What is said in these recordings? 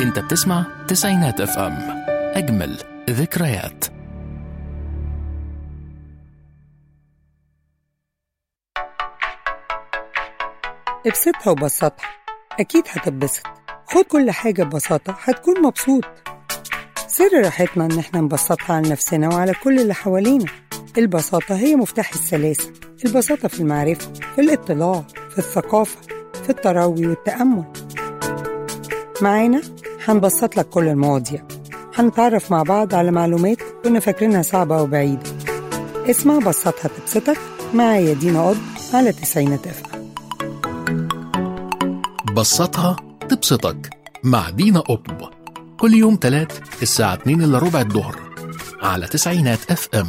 انت بتسمع تسعينات اف ام اجمل ذكريات ابسطها وبسطها أكيد هتتبسط خد كل حاجة ببساطة هتكون مبسوط سر راحتنا إن احنا نبسطها على نفسنا وعلى كل اللي حوالينا البساطة هي مفتاح السلاسة البساطة في المعرفة في الاطلاع في الثقافة في التروي والتأمل معانا هنبسط لك كل المواضيع هنتعرف مع بعض على معلومات كنا فاكرينها صعبة وبعيدة اسمع بسطها تبسطك معايا دينا قض على تسعينات أفهم بسطها تبسطك مع دينا قطب كل يوم تلات الساعة 2 إلا ربع الظهر على تسعينات اف ام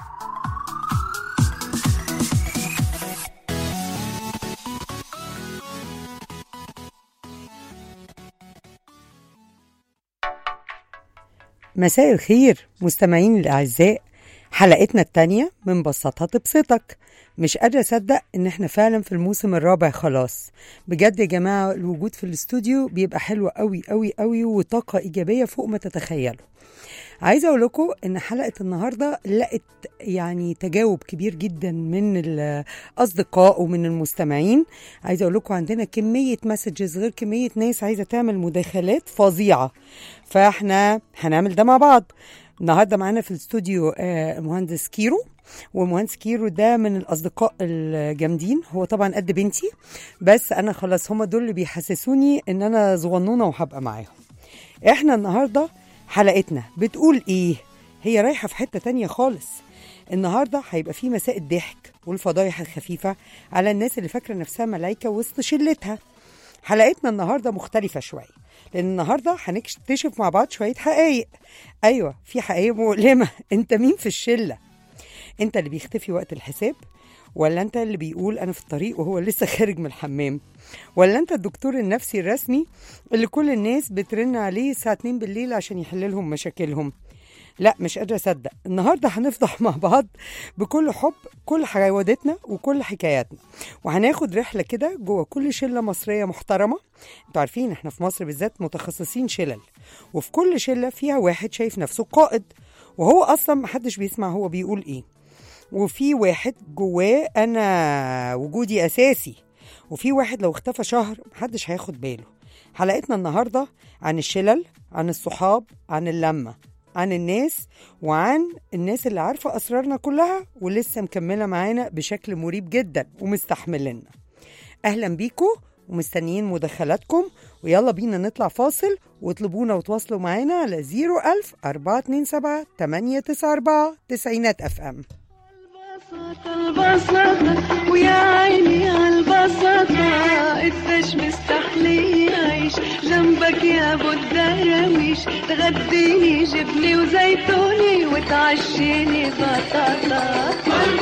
مساء الخير مستمعين الأعزاء حلقتنا التانية من بسطها تبسطك مش قادرة أصدق إن إحنا فعلا في الموسم الرابع خلاص بجد يا جماعة الوجود في الاستوديو بيبقى حلو قوي قوي قوي وطاقة إيجابية فوق ما تتخيلوا عايزة أقول لكم إن حلقة النهاردة لقت يعني تجاوب كبير جدا من الأصدقاء ومن المستمعين عايزة أقول لكم عندنا كمية مسجز غير كمية ناس عايزة تعمل مداخلات فظيعة فإحنا هنعمل ده مع بعض النهارده معانا في الاستوديو آه، مهندس كيرو ومهندس كيرو ده من الاصدقاء الجامدين هو طبعا قد بنتي بس انا خلاص هما دول اللي بيحسسوني ان انا صغنونه وهبقى معاهم احنا النهارده حلقتنا بتقول ايه هي رايحه في حته تانية خالص النهارده هيبقى في مساء الضحك والفضايح الخفيفه على الناس اللي فاكره نفسها ملايكه وسط شلتها حلقتنا النهارده مختلفه شويه لان النهارده هنكتشف مع بعض شويه حقائق ايوه في حقائق مؤلمه انت مين في الشله انت اللي بيختفي وقت الحساب ولا انت اللي بيقول انا في الطريق وهو لسه خارج من الحمام ولا انت الدكتور النفسي الرسمي اللي كل الناس بترن عليه الساعه 2 بالليل عشان يحل لهم مشاكلهم لا مش قادره اصدق النهارده هنفضح مع بعض بكل حب كل حوادثنا وكل حكاياتنا وهناخد رحله كده جوه كل شله مصريه محترمه انتوا عارفين احنا في مصر بالذات متخصصين شلل وفي كل شله فيها واحد شايف نفسه قائد وهو اصلا محدش بيسمع هو بيقول ايه وفي واحد جواه انا وجودي اساسي وفي واحد لو اختفى شهر محدش هياخد باله حلقتنا النهارده عن الشلل عن الصحاب عن اللمه عن الناس وعن الناس اللي عارفه اسرارنا كلها ولسه مكمله معانا بشكل مريب جدا ومستحملنا اهلا بيكم ومستنيين مداخلاتكم ويلا بينا نطلع فاصل واطلبونا وتواصلوا معانا على 01000 427 894 تسعينات اف ام البساطة البساطة ويا عيني عالبساطة قديش مستحلي يعيش جنبك يا ابو الدراويش تغديني جبني وزيتوني وتعشيني بطاطا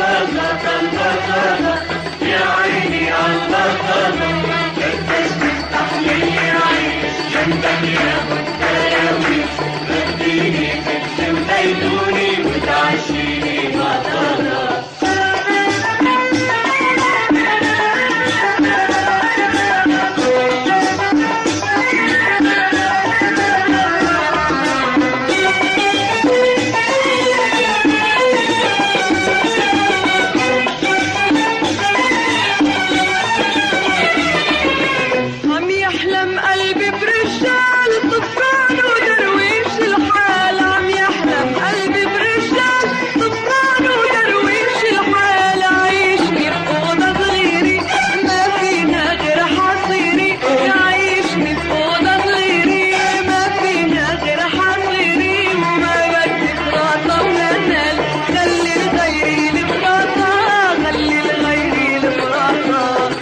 عم يحلم قلبي برجال طفران ودرويش الحال عم يحلم قلبي برجال طفران ودرويش الحال عيشني بأوضة صغيرة ما فينا غير حصيري عيشني بأوضة صغيرة ما فينا غير حصيري وما بدي فراطة ونزل خلي لغيري الفراطة خلي لغيري الفراطة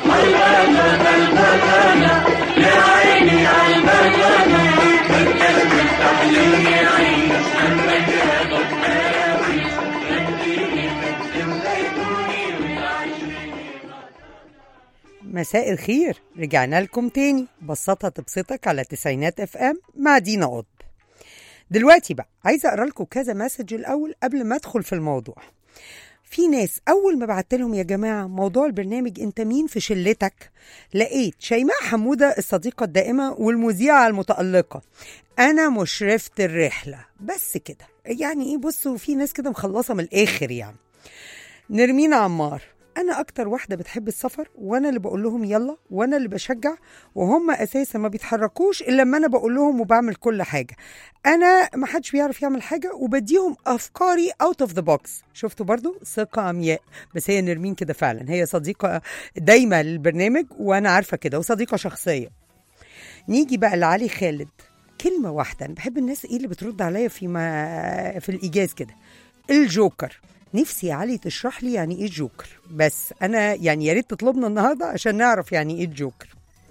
مساء الخير رجعنا لكم تاني بسطها تبسطك على تسعينات اف ام مع دينا قطب دلوقتي بقى عايزه اقرا لكم كذا مسج الاول قبل ما ادخل في الموضوع في ناس اول ما بعت لهم يا جماعه موضوع البرنامج انت مين في شلتك لقيت شيماء حموده الصديقه الدائمه والمذيعه المتالقه انا مشرفه الرحله بس كده يعني ايه بصوا في ناس كده مخلصه من الاخر يعني نرمين عمار انا اكتر واحده بتحب السفر وانا اللي بقول لهم يلا وانا اللي بشجع وهم اساسا ما بيتحركوش الا لما انا بقول لهم وبعمل كل حاجه انا ما حدش بيعرف يعمل حاجه وبديهم افكاري اوت اوف ذا بوكس شفتوا برضو ثقه عمياء بس هي نرمين كده فعلا هي صديقه دايما للبرنامج وانا عارفه كده وصديقه شخصيه نيجي بقى لعلي خالد كلمه واحده انا بحب الناس ايه اللي بترد عليا في ما في الايجاز كده الجوكر نفسي يا علي تشرح لي يعني ايه الجوكر بس انا يعني يا ريت تطلبنا النهارده عشان نعرف يعني ايه الجوكر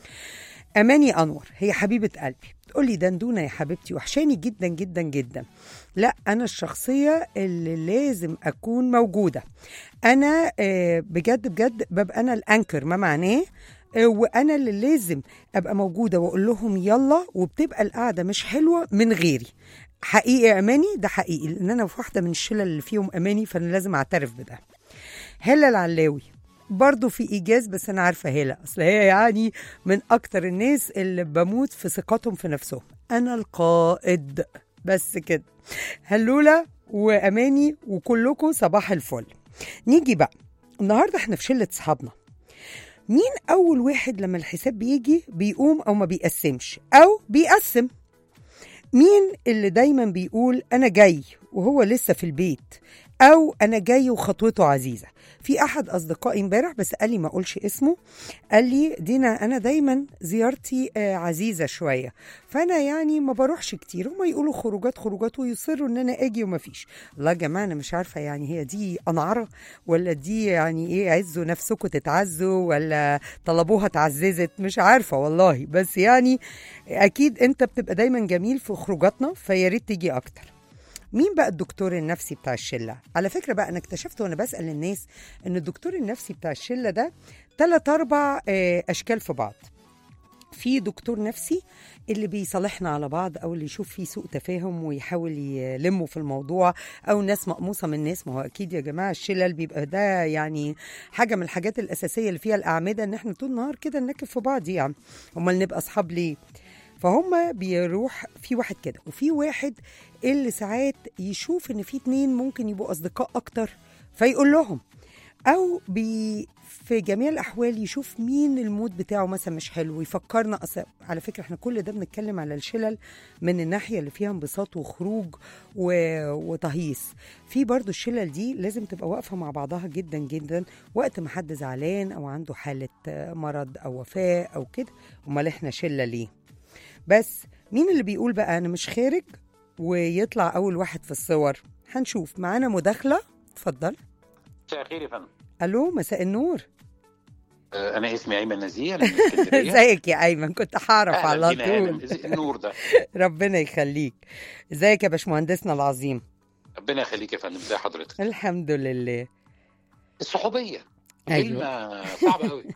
اماني انور هي حبيبه قلبي تقول لي دندونه يا حبيبتي وحشاني جدا جدا جدا لا انا الشخصيه اللي لازم اكون موجوده انا آه، بجد بجد ببقى انا الانكر ما معناه آه، وانا اللي لازم ابقى موجوده واقول لهم يلا وبتبقى القعده مش حلوه من غيري حقيقي يا اماني ده حقيقي لان انا في واحده من الشله اللي فيهم اماني فانا لازم اعترف بده هلا العلاوي برضه في ايجاز بس انا عارفه هلا اصل هي يعني من اكتر الناس اللي بموت في ثقتهم في نفسهم انا القائد بس كده هلوله واماني وكلكم صباح الفل نيجي بقى النهارده احنا في شله اصحابنا مين اول واحد لما الحساب بيجي بيقوم او ما بيقسمش او بيقسم مين اللي دايما بيقول انا جاي وهو لسه في البيت او انا جاي وخطوته عزيزه في احد اصدقائي امبارح بس قال لي ما اقولش اسمه قال لي دينا انا دايما زيارتي آه، عزيزه شويه فانا يعني ما بروحش كتير هما يقولوا خروجات خروجات ويصروا ان انا اجي وما فيش والله يا جماعه انا مش عارفه يعني هي دي انعره ولا دي يعني ايه عزوا نفسكم تتعزوا ولا طلبوها تعززت مش عارفه والله بس يعني اكيد انت بتبقى دايما جميل في خروجاتنا فيا ريت تيجي اكتر مين بقى الدكتور النفسي بتاع الشله على فكره بقى انا اكتشفت وانا بسال الناس ان الدكتور النفسي بتاع الشله ده ثلاث اربع آه، اشكال في بعض في دكتور نفسي اللي بيصالحنا على بعض او اللي يشوف فيه سوء تفاهم ويحاول يلمه في الموضوع او ناس مقموصه من ناس ما هو اكيد يا جماعه الشلل بيبقى ده يعني حاجه من الحاجات الاساسيه اللي فيها الاعمده ان احنا طول النهار كده ننكب في بعض يعني امال نبقى اصحاب ليه فهم بيروح في واحد كده وفي واحد اللي ساعات يشوف ان في اتنين ممكن يبقوا اصدقاء اكتر فيقول لهم او بي في جميع الاحوال يشوف مين المود بتاعه مثلا مش حلو يفكرنا أصل على فكره احنا كل ده بنتكلم على الشلل من الناحيه اللي فيها انبساط وخروج و... وتهييص في برضو الشلل دي لازم تبقى واقفه مع بعضها جدا جدا وقت ما حد زعلان او عنده حاله آه، مرض او وفاه او كده امال احنا شله ليه بس مين اللي بيقول بقى انا مش خارج ويطلع اول واحد في الصور هنشوف معانا مداخله اتفضل مساء الخير يا فندم الو مساء النور آه، انا اسمي ايمن نزيه أنا من اسكندريه ازيك يا ايمن كنت هعرف أهلاً على بينا، أهلاً. طول إزاي النور ده ربنا يخليك ازيك يا باشمهندسنا العظيم ربنا يخليك يا فندم زي حضرتك الحمد لله الصحوبيه أيوة. كلمه صعبه قوي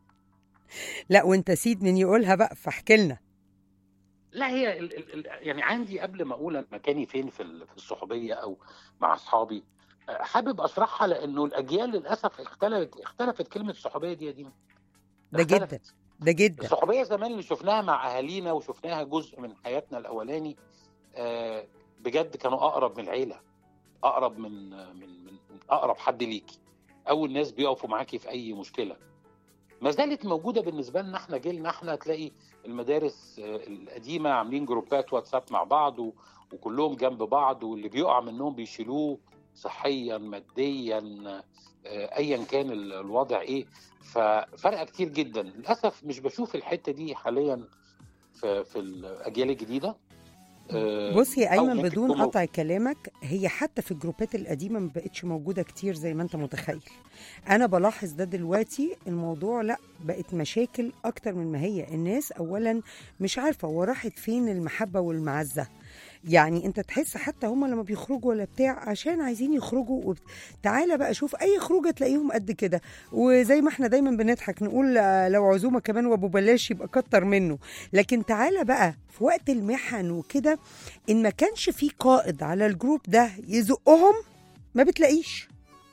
لا وانت سيد من يقولها بقى فاحكي لنا لا هي ال ال ال يعني عندي قبل ما اقول أنا مكاني فين في ال- في الصحوبيه او مع اصحابي آه، حابب اشرحها لانه الاجيال للاسف اختلفت اختلفت كلمه الصحوبيه دي يا دينا ده جدا اختلفت. ده جدا الصحوبيه زمان اللي شفناها مع اهالينا وشفناها جزء من حياتنا الاولاني آه، بجد كانوا اقرب من العيله اقرب من من من من اقرب حد ليكي اول ناس بيقفوا معاكي في اي مشكله ما زالت موجوده بالنسبه لنا احنا جيلنا احنا تلاقي المدارس آه، القديمه عاملين جروبات واتساب مع بعض و- وكلهم جنب بعض واللي بيقع منهم بيشيلوه صحيا ماديا آه، ايا كان ال- الوضع ايه ففرق كتير جدا للاسف مش بشوف الحته دي حاليا في في الاجيال الجديده آه، بص يا أو ايمن ممكن بدون تكون قطع كلامك هي حتى في الجروبات القديمه ما بقتش موجوده كتير زي ما انت متخيل انا بلاحظ ده دلوقتي الموضوع لا بقت مشاكل اكتر من ما هي الناس اولا مش عارفه هو راحت فين المحبه والمعزه يعني انت تحس حتى هما لما بيخرجوا ولا بتاع عشان عايزين يخرجوا وبت... تعالى بقى شوف اي خروجه تلاقيهم قد كده وزي ما احنا دايما بنضحك نقول آه، لو عزومه كمان وابو بلاش يبقى كتر منه لكن تعالى بقى في وقت المحن وكده ان ما كانش في قائد على الجروب ده يزقهم ما بتلاقيش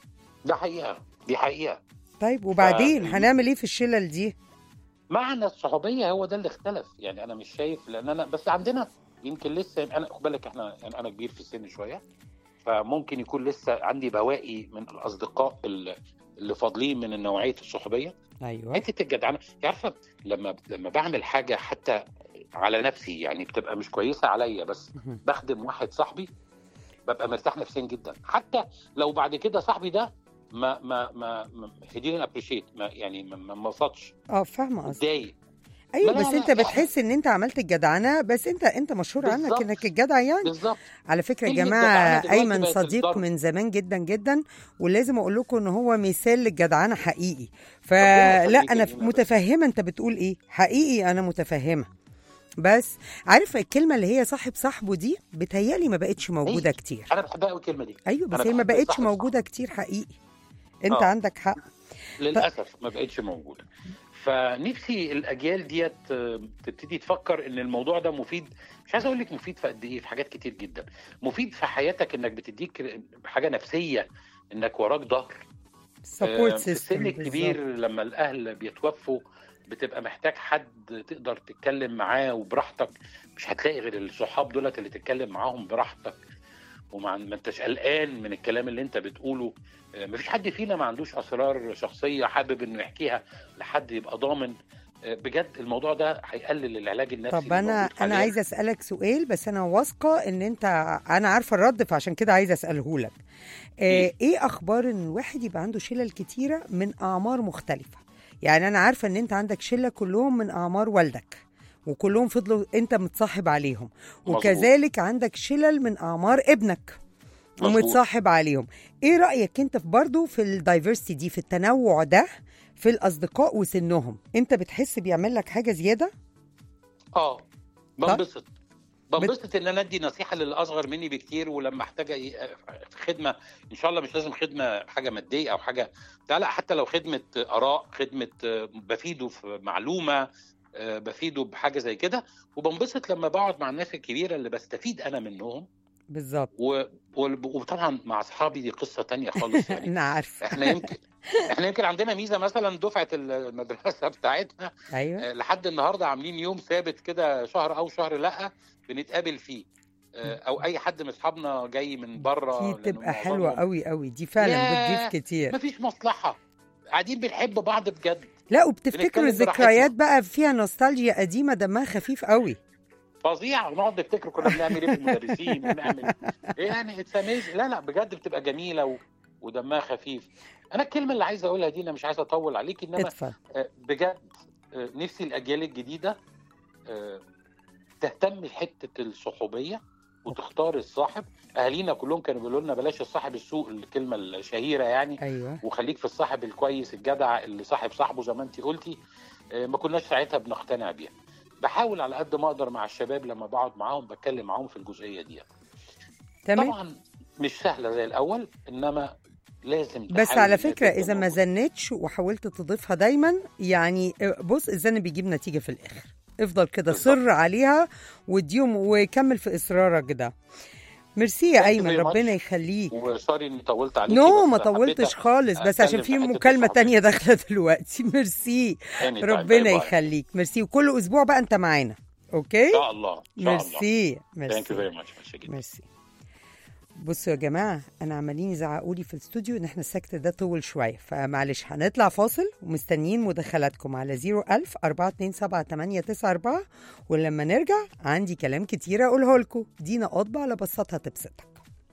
ده حقيقه دي حقيقه طيب وبعدين ف- هنعمل ايه في الشلل دي معنى الصحوبيه هو ده اللي اختلف يعني انا مش شايف لان انا بس عندنا يمكن لسه انا خد بالك احنا يعني انا كبير في السن شويه فممكن يكون لسه عندي بواقي من الاصدقاء اللي اللي فاضلين من نوعيه الصحوبيه ايوه حته الجدعنه انت عارفه لما لما بعمل حاجه حتى على نفسي يعني بتبقى مش كويسه عليا بس مهم. بخدم واحد صاحبي ببقى مرتاح نفسيا جدا حتى لو بعد كده صاحبي ده ما ما ما هي didn't ابريشيت ما يعني ما ما انبسطش اه فاهمه قصدك اتضايق ايوه لا، بس لا، انت لا. بتحس ان انت عملت الجدعنه بس انت انت مشهور عنك بالظبط. انك الجدع يعني بالظبط على فكره يا كلمة جماعه جدعنة دلوقتي ايمن بقت صديق الضرب. من زمان جدا جدا ولازم اقول لكم ان هو مثال للجدعنه حقيقي ربنا فلا يخليك انا يا دينا. متفهمه انت بتقول ايه حقيقي انا متفهمه بس عارف الكلمه اللي هي صاحب صاحبه دي بتهيالي ما بقتش موجوده أيوة. كتير انا بحبها قوي الكلمه دي ايوه بس أنا هي ما بحب بقتش صاحب موجوده كتير حقيقي انت آه. عندك حق للاسف ما بقتش موجوده فنفسي الاجيال ديت آه، تبتدي تفكر ان الموضوع ده مفيد مش عايز اقول لك مفيد في قد ايه في حاجات كتير جدا مفيد في حياتك انك بتديك حاجه نفسيه انك وراك ظهر سبورت آه، في السن سيستم الكبير لما الاهل بيتوفوا بتبقى محتاج حد تقدر تتكلم معاه وبراحتك مش هتلاقي غير الصحاب دولت اللي تتكلم معاهم براحتك وما ما انتش قلقان من الكلام اللي انت بتقوله آه، مفيش حد فينا ما عندوش اسرار شخصيه حابب انه يحكيها لحد يبقى ضامن آه، بجد الموضوع ده هيقلل العلاج النفسي طب انا الموجود انا حالياً. عايزه اسالك سؤال بس انا واثقه ان انت انا عارفه الرد فعشان كده عايزه اساله لك آه إيه؟ ايه اخبار ان الواحد يبقى عنده شلل كتيره من اعمار مختلفه يعني انا عارفه ان انت عندك شله كلهم من اعمار والدك وكلهم فضلوا انت متصاحب عليهم مظبوط. وكذلك عندك شلل من اعمار ابنك مظبوط. ومتصاحب عليهم ايه رايك انت في برضه في الدايفرستي دي في التنوع ده في الاصدقاء وسنهم انت بتحس بيعمل لك حاجه زياده اه بنبسط بنبسط ان انا ادي نصيحه للي اصغر مني بكتير ولما احتاج أي- خدمه ان شاء الله مش لازم خدمه حاجه ماديه او حاجه لا لا حتى لو خدمه اراء خدمه آه، بفيده في معلومه آه، بفيده بحاجه زي كده وبنبسط لما بقعد مع الناس الكبيره اللي بستفيد انا منهم بالظبط و... وال- وطبعا مع اصحابي دي قصه تانية خالص يعني انا عارفه احنا يمكن احنا يمكن عندنا ميزه مثلا دفعه المدرسه بتاعتنا ايوه آه، لحد النهارده عاملين يوم ثابت كده شهر او شهر لا بنتقابل فيه آه، او اي حد من اصحابنا جاي من بره دي تبقى حلوه قوي قوي دي فعلا ياه، بتضيف كتير مفيش مصلحه قاعدين بنحب بعض بجد لا وبتفتكروا بنتكلم الذكريات بقى فيها نوستالجيا قديمه دمها خفيف قوي فظيع ونقعد نفتكر كنا بنعمل ايه في المدرسين ونعمل يعني اتس لا لا بجد بتبقى جميله و... ودمها خفيف انا الكلمه اللي عايز اقولها دي انا مش عايز اطول عليك انما اتفضل آه، بجد آه، نفسي الاجيال الجديده آه، تهتم بحته الصحوبيه وتختار الصاحب اهالينا كلهم كانوا بيقولوا لنا بلاش الصاحب السوء الكلمه الشهيره يعني ايوه وخليك في الصاحب الكويس الجدع اللي صاحب صاحبه زي ما انت قلتي آه، ما كناش ساعتها بنقتنع بيها بحاول على قد ما اقدر مع الشباب لما بقعد معاهم بتكلم معاهم في الجزئيه دي تمام طبعا مش سهله زي الاول انما لازم بس تحاول على إنها فكره تبقى اذا ما موجودة. زنتش وحاولت تضيفها دايما يعني بص الزن بيجيب نتيجه في الاخر افضل كده بالظبط. صر عليها واديهم وكمل في اصرارك ده ميرسي يا Thank you ايمن very much. ربنا يخليك وسوري اني طولت عليكي نو بس ما حبيت طولتش خالص بس عشان أتكلم في في حتة مكالمه الصحوبية. تانية داخله دلوقتي ميرسي Anytime. ربنا Bye bye. يخليك ميرسي وكل اسبوع بقى انت معانا اوكي ان شاء الله ان شاء الله ميرسي ثانك يو ميرسي فيري ماتش ميرسي جدا ميرسي بصوا يا جماعة أنا عمالين يزعقوا لي في الاستوديو إن إحنا السكت ده طول شوية فمعلش هنطلع فاصل ومستنيين مداخلاتكم على 01000 427 ولما نرجع عندي كلام كتير أقوله لكم دينا قطبة على بساطها تبسطك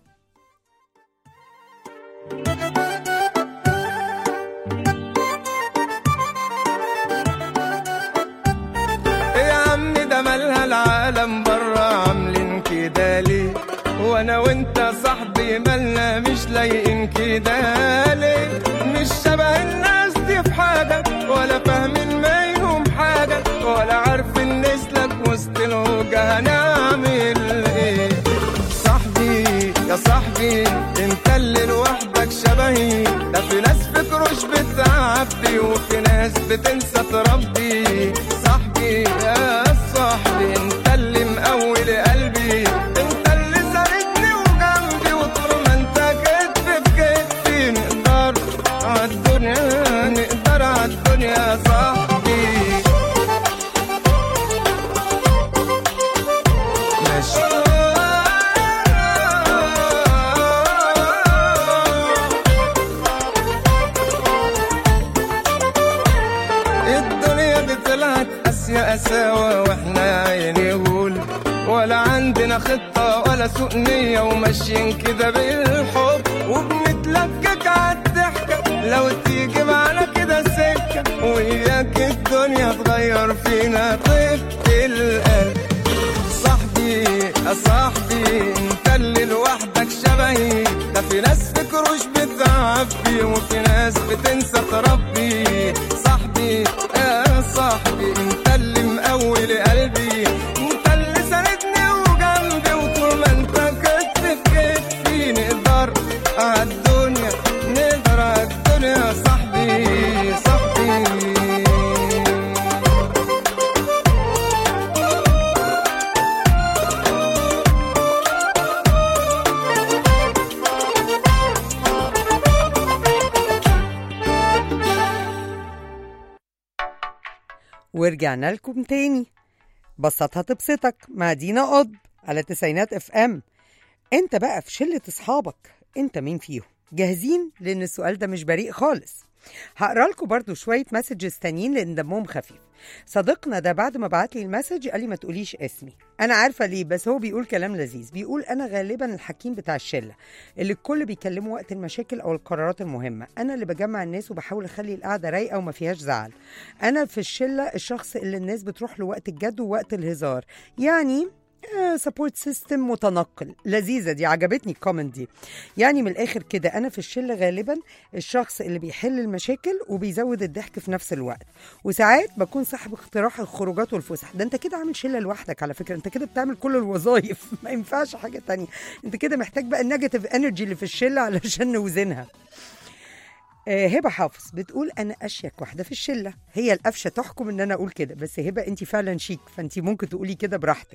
إيه يا عم ده مالها العالم برا عاملين كده ليه وانا وانت صاحبي مالنا مش لايقين كده ليه مش شبه الناس دي في حاجة ولا فاهمين منهم حاجة ولا عارفين نسلك وسط الهوجة هنعمل ايه صاحبي يا صاحبي انت اللي لوحدك شبهي ده في ناس فكروش بتعبي وفي ناس بتنسى تربي صاحبي يا صاحبي انت اللي مقول قلبي انت اللي ساندني وجنبي وطول ما انت كتف في كتفي نقدر يا قساوة واحنا يا عيني غول ولا عندنا خطة ولا سوء نية وماشيين كده بالحب وبنتلكك عالضحكة لو تيجي معانا كده سكة وإياك الدنيا تغير فينا طيبة القلب صاحبي يا صاحبي انت اللي لوحدك شبهي ده في ناس في كروش بتعبي وفي ناس بتنسى تربي صاحبي يا صاحبي انت اللي مقوي قلبي انت اللي ساندني وجنبي وطول ما انت كتف في كتفي نقدر عالدنيا نقدر عالدنيا صاحبي صاحبي ورجعنا لكم تاني بسطها تبسطك مع دينا قض على تسعينات اف ام انت بقى في شلة اصحابك انت مين فيهم جاهزين لان السؤال ده مش بريء خالص هقرا لكم برضو شويه مسجز تانيين لان دمهم خفيف صديقنا ده بعد ما بعت لي المسج قال لي ما تقوليش اسمي انا عارفه ليه بس هو بيقول كلام لذيذ بيقول انا غالبا الحكيم بتاع الشله اللي الكل بيكلمه وقت المشاكل او القرارات المهمه انا اللي بجمع الناس وبحاول اخلي القعده رايقه وما فيهاش زعل انا في الشله الشخص اللي الناس بتروح له وقت الجد ووقت الهزار يعني سبورت سيستم متنقل لذيذه دي عجبتني الكومنت دي يعني من الاخر كده انا في الشله غالبا الشخص اللي بيحل المشاكل وبيزود الضحك في نفس الوقت وساعات بكون صاحب اقتراح الخروجات والفسح ده انت كده عامل شله لوحدك على فكره انت كده بتعمل كل الوظائف ما ينفعش حاجه تانية انت كده محتاج بقى النيجاتيف انرجي اللي في الشله علشان نوزنها آه، هبه حافظ بتقول انا اشيك واحده في الشله هي القفشه تحكم ان انا اقول كده بس هبه انت فعلا شيك فانت ممكن تقولي كده براحتك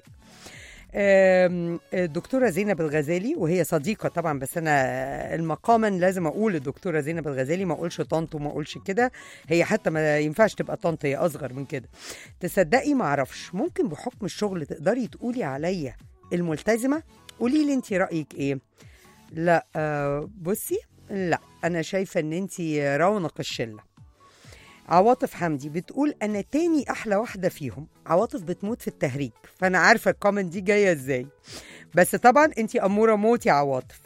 آم، الدكتوره زينب الغزالي وهي صديقه طبعا بس انا المقاما لازم اقول الدكتوره زينب الغزالي ما اقولش طنط وما اقولش كده هي حتى ما ينفعش تبقى طنط هي اصغر من كده تصدقي ما اعرفش ممكن بحكم الشغل تقدري تقولي عليا الملتزمه قولي لي انت رايك ايه لا آه، بصي لا انا شايفه ان انت رونق الشله عواطف حمدي بتقول انا تاني احلى واحده فيهم عواطف بتموت في التهريج فانا عارفه الكومنت دي جايه ازاي بس طبعا انت اموره موت يا عواطف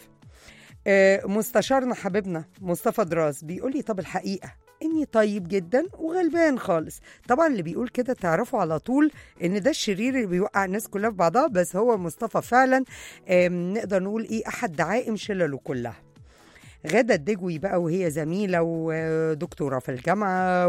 آه، مستشارنا حبيبنا مصطفى دراس بيقول لي طب الحقيقه اني طيب جدا وغلبان خالص طبعا اللي بيقول كده تعرفوا على طول ان ده الشرير اللي بيوقع الناس كلها في بعضها بس هو مصطفى فعلا آم، نقدر نقول ايه احد دعائم شلله كلها غادة الدجوي بقى وهي زميلة ودكتورة في الجامعة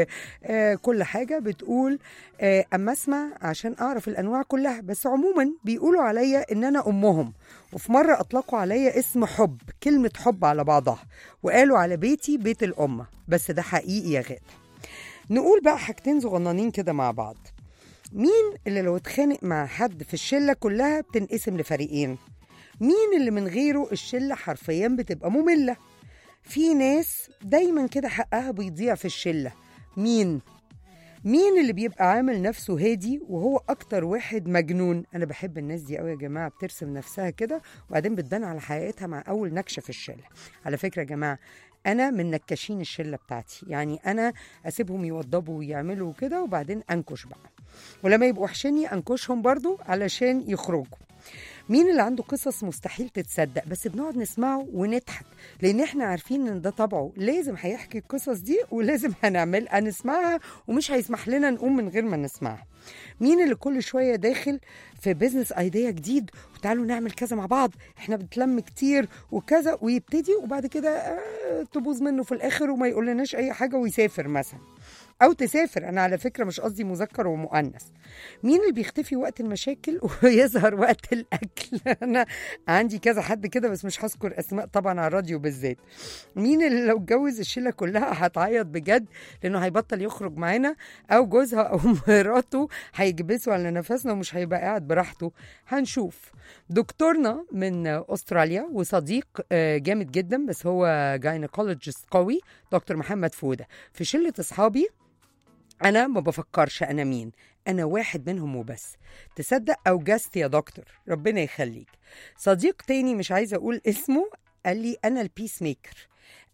وكل حاجة بتقول آه، أما أسمع عشان أعرف الأنواع كلها بس عموما بيقولوا عليا إن أنا أمهم وفي مرة أطلقوا عليا اسم حب كلمة حب على بعضها وقالوا على بيتي بيت الأمة بس ده حقيقي يا غادة نقول بقى حاجتين صغننين كده مع بعض مين اللي لو اتخانق مع حد في الشلة كلها بتنقسم لفريقين مين اللي من غيره الشلة حرفيا بتبقى مملة في ناس دايما كده حقها بيضيع في الشلة مين مين اللي بيبقى عامل نفسه هادي وهو اكتر واحد مجنون انا بحب الناس دي قوي يا جماعه بترسم نفسها كده وبعدين بتبان على حقيقتها مع اول نكشه في الشله على فكره يا جماعه انا من نكاشين الشله بتاعتي يعني انا اسيبهم يوضبوا ويعملوا كده وبعدين انكش بقى ولما يبقوا وحشني انكشهم برضو علشان يخرجوا مين اللي عنده قصص مستحيل تتصدق بس بنقعد نسمعه ونضحك لان احنا عارفين ان ده طبعه لازم هيحكي القصص دي ولازم هنعمل هنسمعها ومش هيسمح لنا نقوم من غير ما نسمعها مين اللي كل شويه داخل في بيزنس ايديا جديد وتعالوا نعمل كذا مع بعض احنا بنتلم كتير وكذا ويبتدي وبعد كده آه، تبوظ منه في الاخر وما يقولناش اي حاجه ويسافر مثلا او تسافر انا على فكره مش قصدي مذكر ومؤنث مين اللي بيختفي وقت المشاكل ويظهر وقت الاكل انا عندي كذا حد كده بس مش هذكر اسماء طبعا على الراديو بالذات مين اللي لو اتجوز الشله كلها هتعيط بجد لانه هيبطل يخرج معانا او جوزها او مراته هيكبسوا على نفسنا ومش هيبقى قاعد براحته هنشوف دكتورنا من استراليا وصديق آه، جامد جدا بس هو جاينيكولوجيست قوي دكتور محمد فوده في شله اصحابي انا ما بفكرش انا مين انا واحد منهم وبس تصدق اوجست يا دكتور ربنا يخليك صديق تاني مش عايزه اقول اسمه قال لي انا البيس ميكر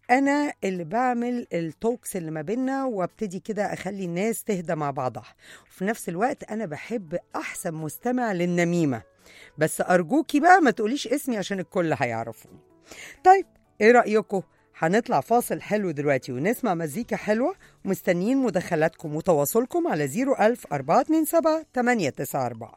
انا اللي بعمل التوكس اللي ما بينا وابتدي كده اخلي الناس تهدى مع بعضها وفي نفس الوقت انا بحب احسن مستمع للنميمه بس ارجوكي بقى ما تقوليش اسمي عشان الكل هيعرفوني طيب ايه رايكم هنطلع فاصل حلو دلوقتي ونسمع مزيكا حلوة ومستنيين مداخلاتكم وتواصلكم على 01000 427 894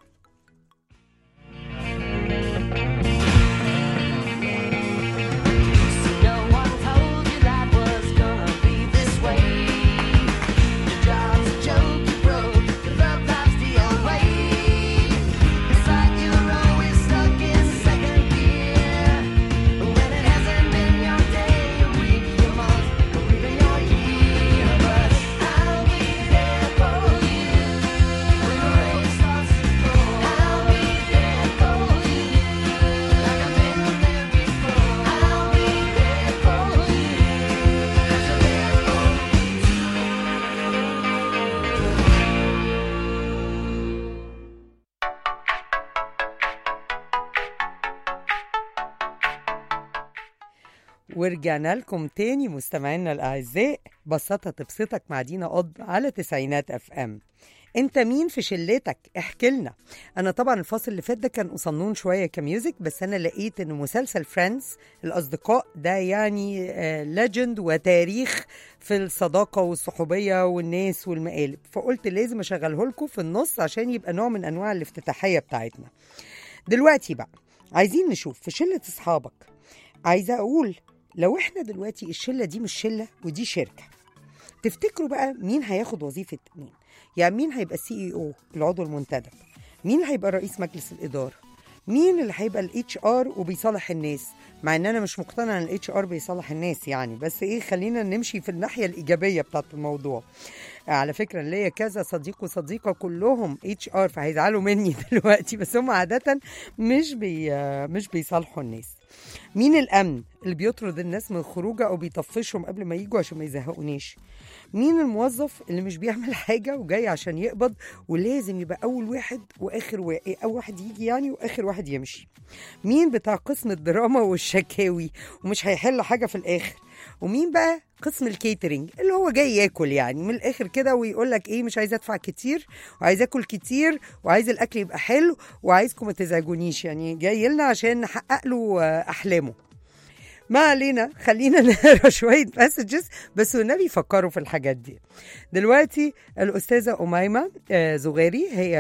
No one told you life was gonna be this way. Your job's a joke you broke, your love life's the old way. It's like you're always stuck in second gear. When it hasn't been your day, your week, your month, or even your year. But I'll be there for you when the rain starts to pour. I'll be there for you like I've been there before. I'll be there for you 'cause you're there for me. ورجعنا لكم تاني مستمعينا الأعزاء بساطة تبسطك مع دينا قض على تسعينات اف ام انت مين في شلتك احكي لنا انا طبعا الفاصل اللي فات ده كان قصنون شويه كميوزك بس انا لقيت ان مسلسل فريندز الاصدقاء ده يعني ليجند وتاريخ في الصداقه والصحوبيه والناس والمقالب فقلت لازم اشغله لكم في النص عشان يبقى نوع من انواع الافتتاحيه بتاعتنا دلوقتي بقى عايزين نشوف في شله اصحابك عايزه اقول لو احنا دلوقتي الشله دي مش شله ودي شركه تفتكروا بقى مين هياخد وظيفه مين يعني مين هيبقى السي اي او العضو المنتدب مين هيبقى رئيس مجلس الاداره مين اللي هيبقى الاتش ار وبيصالح الناس مع ان انا مش مقتنع ان الاتش ار بيصالح الناس يعني بس ايه خلينا نمشي في الناحيه الايجابيه بتاعت الموضوع على فكره ليا كذا صديق وصديقه كلهم اتش ار فهيزعلوا مني دلوقتي بس هم عاده مش بي مش بيصالحوا الناس مين الامن اللي بيطرد الناس من خروجه او بيطفشهم قبل ما يجوا عشان ما يزهقونيش مين الموظف اللي مش بيعمل حاجه وجاي عشان يقبض ولازم يبقى اول واحد واخر واحد اول واحد يجي يعني واخر واحد يمشي مين بتاع قسم الدراما والشكاوي ومش هيحل حاجه في الاخر ومين بقى قسم الكيترينج اللي هو جاي ياكل يعني من الاخر كده ويقول لك ايه مش عايز ادفع كتير وعايز اكل كتير وعايز الاكل يبقى حلو وعايزكم ما تزعجونيش يعني جاي لنا عشان نحقق له آه، احلامه ما علينا خلينا نقرا شويه مسجز بس والنبي فكروا في الحاجات دي دلوقتي الاستاذه اميمه آه، زغيري هي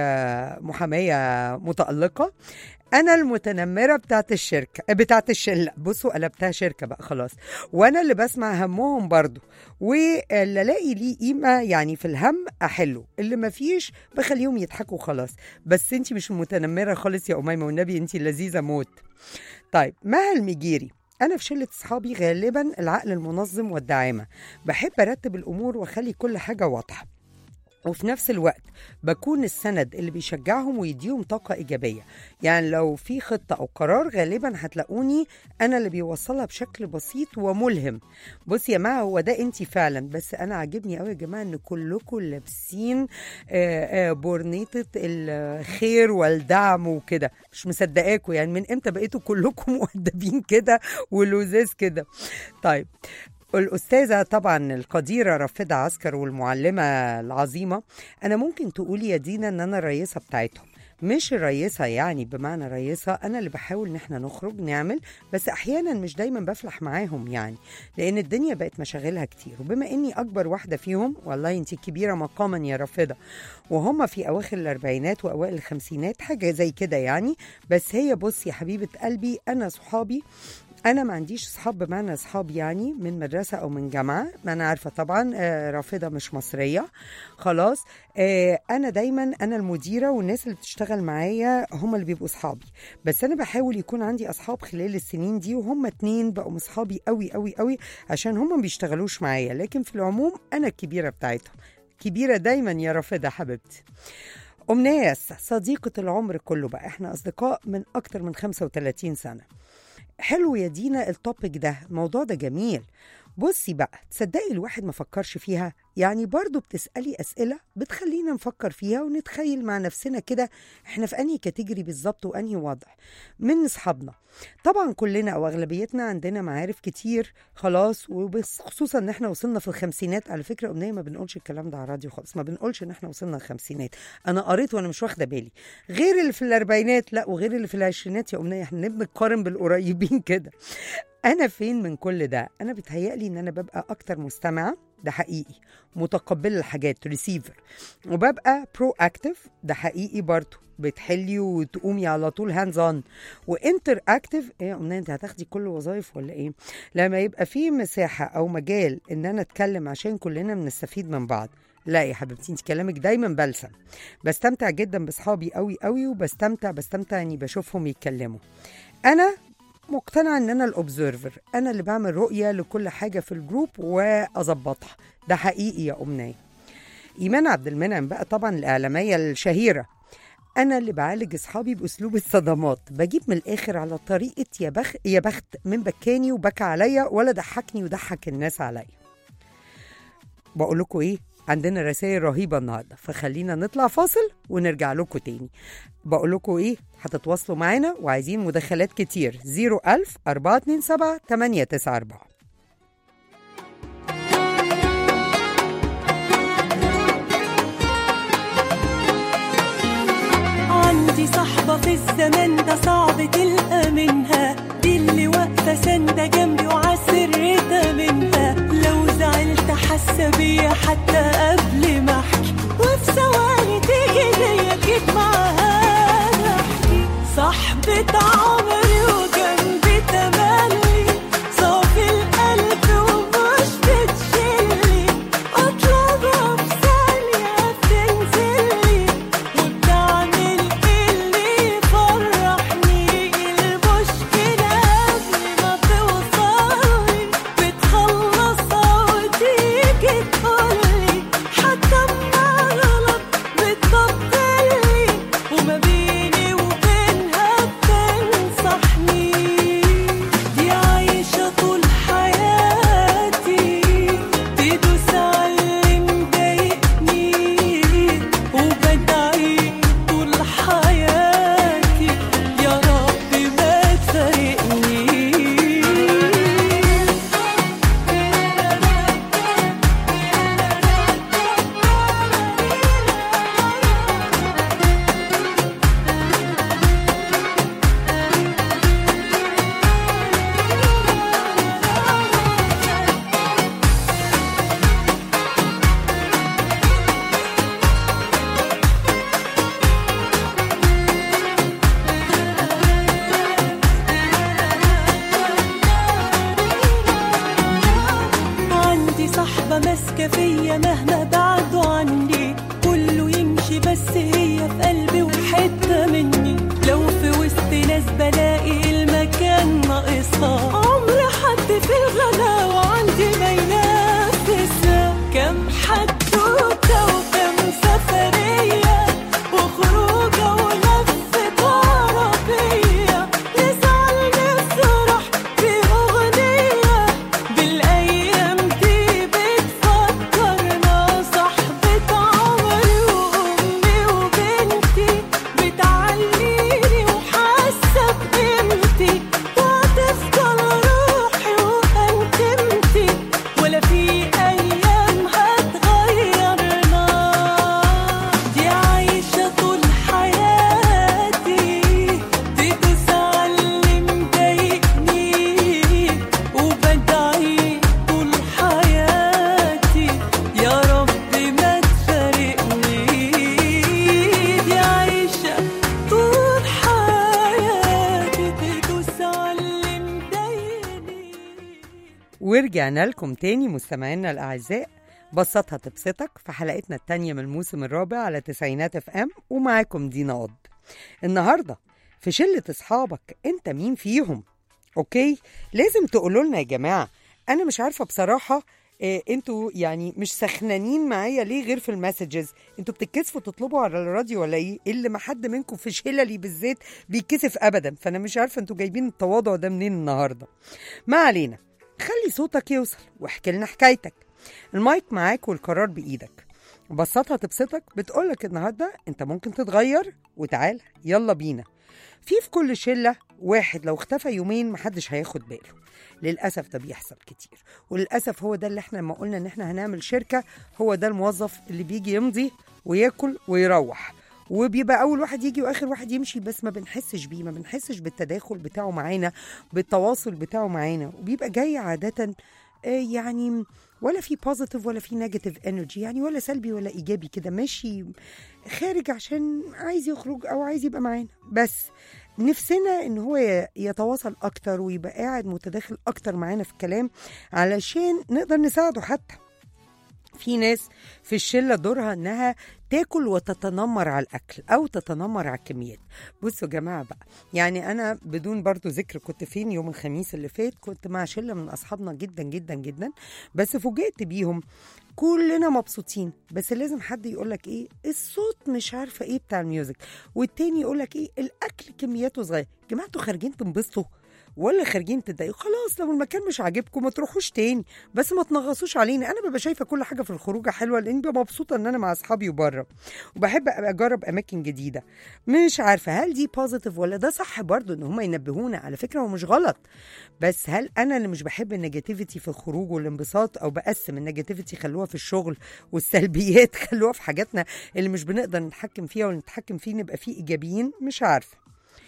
محاميه متالقه انا المتنمره بتاعت الشركه بتاعت الشله بصوا قلبتها شركه بقى خلاص وانا اللي بسمع همهم برضو واللي الاقي ليه قيمه يعني في الهم احله اللي ما فيش بخليهم يضحكوا خلاص بس انتي مش متنمره خالص يا اميمه والنبي انتي لذيذه موت طيب مها المجيري أنا في شلة أصحابي غالبا العقل المنظم والداعمة بحب أرتب الأمور وأخلي كل حاجة واضحة وفي نفس الوقت بكون السند اللي بيشجعهم ويديهم طاقة إيجابية يعني لو في خطة أو قرار غالبا هتلاقوني أنا اللي بيوصلها بشكل بسيط وملهم بص يا جماعة هو ده أنت فعلا بس أنا عاجبني قوي يا جماعة إن كلكم لابسين آه، آه، بورنيطة الخير والدعم وكده مش مصدقاكوا يعني من إمتى بقيتوا كلكم مؤدبين كده ولزاز كده طيب الأستاذة طبعا القديرة رافدة عسكر والمعلمة العظيمة أنا ممكن تقولي يا دينا إن أنا الرئيسة بتاعتهم مش الرئيسة يعني بمعنى رئيسة أنا اللي بحاول إن احنا نخرج نعمل بس أحيانا مش دايما بفلح معاهم يعني لأن الدنيا بقت مشاغلها كتير وبما إني أكبر واحدة فيهم والله أنت كبيرة مقاما يا رافدة وهم في أواخر الأربعينات وأوائل الخمسينات حاجة زي كده يعني بس هي بص يا حبيبة قلبي أنا صحابي انا ما عنديش اصحاب بمعنى اصحاب يعني من مدرسه او من جامعه ما انا عارفه طبعا آه، رافضه مش مصريه خلاص آه، انا دايما انا المديره والناس اللي بتشتغل معايا هم اللي بيبقوا اصحابي بس انا بحاول يكون عندي اصحاب خلال السنين دي وهم اتنين بقوا اصحابي قوي قوي قوي عشان هم ما بيشتغلوش معايا لكن في العموم انا الكبيره بتاعتهم كبيره دايما يا رافضه حبيبتي أمنية صديقة العمر كله بقى احنا أصدقاء من أكتر من 35 سنة حلو يا دينا التوبيك ده الموضوع ده جميل بصي بقى تصدقي الواحد ما فكرش فيها يعني برضو بتسألي أسئلة بتخلينا نفكر فيها ونتخيل مع نفسنا كده احنا في أنهي كاتيجوري بالظبط وأنهي وضع من أصحابنا طبعا كلنا أو أغلبيتنا عندنا معارف كتير خلاص وخصوصا إن احنا وصلنا في الخمسينات على فكرة أمنية ما بنقولش الكلام ده على الراديو خالص ما بنقولش إن احنا وصلنا الخمسينات أنا قريت وأنا مش واخدة بالي غير اللي في الأربعينات لا وغير اللي في العشرينات يا أمنية احنا بنقارن بالقريبين كده انا فين من كل ده انا بتهيألي ان انا ببقى اكتر مستمعه ده حقيقي متقبله الحاجات ريسيفر وببقى برو اكتف ده حقيقي برضه بتحلي وتقومي على طول هاندز اون وانتر اكتف ايه يا امنيه انت هتاخدي كل وظايف ولا ايه لما يبقى في مساحه او مجال ان انا اتكلم عشان كلنا بنستفيد من بعض لا يا حبيبتي انت كلامك دايما بلسم بستمتع جدا باصحابي قوي قوي وبستمتع بستمتع اني بشوفهم يتكلموا انا مقتنعة ان انا الاوبزرفر انا اللي بعمل رؤية لكل حاجة في الجروب واظبطها ده حقيقي يا امنية ايمان عبد المنعم بقى طبعا الاعلامية الشهيرة انا اللي بعالج اصحابي باسلوب الصدمات بجيب من الاخر على طريقة يا بخ يا بخت من بكاني وبكى عليا ولا ضحكني وضحك الناس عليا بقول لكم ايه عندنا رسائل رهيبة النهاردة فخلينا نطلع فاصل ونرجع لكم تاني بقول لكم ايه هتتواصلوا معانا وعايزين مداخلات كتير 01000 427 894 عندي صاحبة في الزمان ده صعب تلقى منها دي اللي واقفة ساندة جنبي وعسرتها منها لو زعلت حاسة بيا حتى قبل ما احكي وفي ثواني تيجي ليا جيت معاها احكي صاحبة عمري وجنبي تملي صافي القلب ومش بتشيلي اطلبها في ثانية بتنزلي وبتعمل اللي يفرحني المشكلة قبل ما توصلي بتخلصها وتيجي تقولي حتى اما غلط بتبطلي وما بيني وبينها بتنصحني دي عايشة طول حياتي تدوس على اللي مضايقني وبدعي طول حياتي يا رب ما تفارقني عندي صاحبة ماسكة فيا مهما بعدوا عني كله يمشي بس هي في قلبي وحتة مني لو في وسط ناس بلاقي المكان ناقصها عمر حد في الغلاوة عندي ما ينافسها كم حدوتة وكم سفرية وخروجة ولفة عربية نزعل نفرح بأغنية بالأيام دي بتفكرنا صاحبة عمري وأمي وبنتي بتعليني وحاسة بقيمتي وهتفضل روحي وأنتمتي ولا في أيام هتغيرنا دي عايشة طول حياتي تدوس على اللي مضايقني وبدعي طول حياتي يا رب ما تفارقني دي عايشة طول حياتي تدوس على اللي مضايقني ورجعنا لكم تاني مستمعينا الأعزاء بسطها تبسطك في حلقتنا التانية من الموسم الرابع على تسعينات اف ام ومعاكم دينا قض النهاردة في شلة أصحابك أنت مين فيهم؟ أوكي؟ لازم تقولوا لنا يا جماعة أنا مش عارفة بصراحة إيه انتوا يعني مش سخنانين معايا ليه غير في المسجز انتوا بتتكسفوا تطلبوا على الراديو ولا ايه اللي ما حد منكم في شللي بالذات بيتكسف ابدا فانا مش عارفه انتوا جايبين التواضع ده منين النهارده ما علينا خلي صوتك يوصل واحكي لنا حكايتك المايك معاك والقرار بايدك بسطها تبسطك بتقولك النهارده انت ممكن تتغير وتعال يلا بينا في في كل شله واحد لو اختفى يومين محدش هياخد باله للاسف ده بيحصل كتير وللاسف هو ده اللي احنا لما قلنا ان احنا هنعمل شركه هو ده الموظف اللي بيجي يمضي وياكل ويروح وبيبقى اول واحد يجي واخر واحد يمشي بس ما بنحسش بيه ما بنحسش بالتداخل بتاعه معانا بالتواصل بتاعه معانا وبيبقى جاي عاده آه، يعني ولا في بوزيتيف ولا في نيجاتيف انرجي يعني ولا سلبي ولا ايجابي كده ماشي خارج عشان عايز يخرج او عايز يبقى معانا بس نفسنا ان هو ي- يتواصل اكتر ويبقى قاعد متداخل اكتر معانا في الكلام علشان نقدر نساعده حتى في ناس في الشله دورها انها تاكل وتتنمر على الاكل او تتنمر على الكميات بصوا يا جماعه بقى يعني انا بدون برضو ذكر كنت فين يوم الخميس اللي فات كنت مع شله من اصحابنا جدا جدا جدا بس فوجئت بيهم كلنا مبسوطين بس لازم حد يقول لك ايه الصوت مش عارفه ايه بتاع الميوزك والتاني يقول لك ايه الاكل كمياته صغيره يا جماعه انتوا خارجين تنبسطوا ولا خارجين تتضايقوا خلاص لو المكان مش عاجبكم ما تروحوش تاني بس ما تنغصوش علينا انا ببقى شايفه كل حاجه في الخروجه حلوه لاني ببقى مبسوطه ان انا مع اصحابي وبره وبحب ابقى اجرب اماكن جديده مش عارفه هل دي بوزيتيف ولا ده صح برضو ان هم ينبهونا على فكره هو مش غلط بس هل انا اللي مش بحب النيجاتيفيتي في الخروج والانبساط او بقسم النيجاتيفيتي خلوها في الشغل والسلبيات خلوها في حاجاتنا اللي مش بنقدر نتحكم فيها ونتحكم فيه نبقى فيه ايجابيين مش عارفه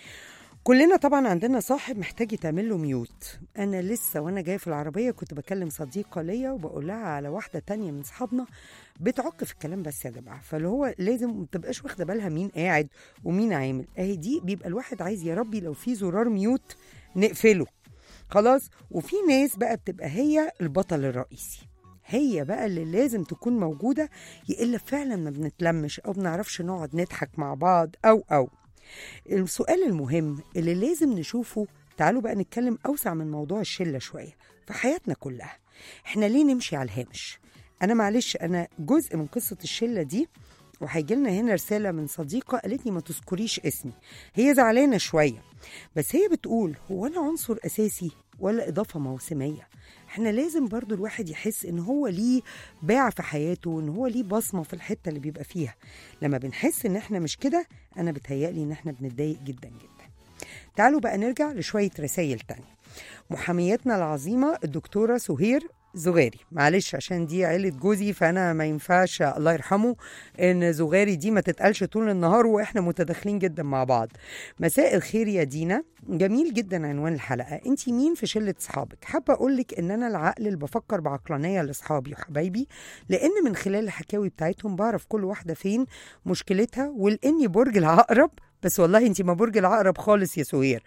كلنا طبعا عندنا صاحب محتاج يتعمل له ميوت انا لسه وانا جايه في العربيه كنت بكلم صديقه ليا وبقول لها على واحده تانية من صحابنا بتعك في الكلام بس يا جماعه فاللي هو لازم ما تبقاش واخده بالها مين قاعد ومين عامل اهي دي بيبقى الواحد عايز يا ربي لو في زرار ميوت نقفله خلاص وفي ناس بقى بتبقى هي البطل الرئيسي هي بقى اللي لازم تكون موجودة يا إلا فعلا ما بنتلمش أو بنعرفش نقعد نضحك مع بعض أو أو السؤال المهم اللي لازم نشوفه تعالوا بقى نتكلم أوسع من موضوع الشلة شوية في حياتنا كلها احنا ليه نمشي على الهامش أنا معلش أنا جزء من قصة الشلة دي وهيجي لنا هنا رسالة من صديقة قالت لي ما تذكريش اسمي هي زعلانة شوية بس هي بتقول هو أنا عنصر أساسي ولا إضافة موسمية احنا لازم برضو الواحد يحس ان هو ليه باع في حياته وان هو ليه بصمة في الحتة اللي بيبقى فيها لما بنحس ان احنا مش كده انا بتهيألي ان احنا بنتضايق جدا جدا تعالوا بقى نرجع لشوية رسائل تانية محاميتنا العظيمة الدكتورة سهير زغاري معلش عشان دي عيلة جوزي فأنا ما ينفعش الله يرحمه إن زغاري دي ما تتقالش طول النهار وإحنا متداخلين جدا مع بعض مساء الخير يا دينا جميل جدا عنوان الحلقة انت مين في شلة صحابك حابة أقولك إن أنا العقل اللي بفكر بعقلانية لأصحابي وحبايبي لأن من خلال الحكاوي بتاعتهم بعرف كل واحدة فين مشكلتها ولأني برج العقرب بس والله انت ما برج العقرب خالص يا سهير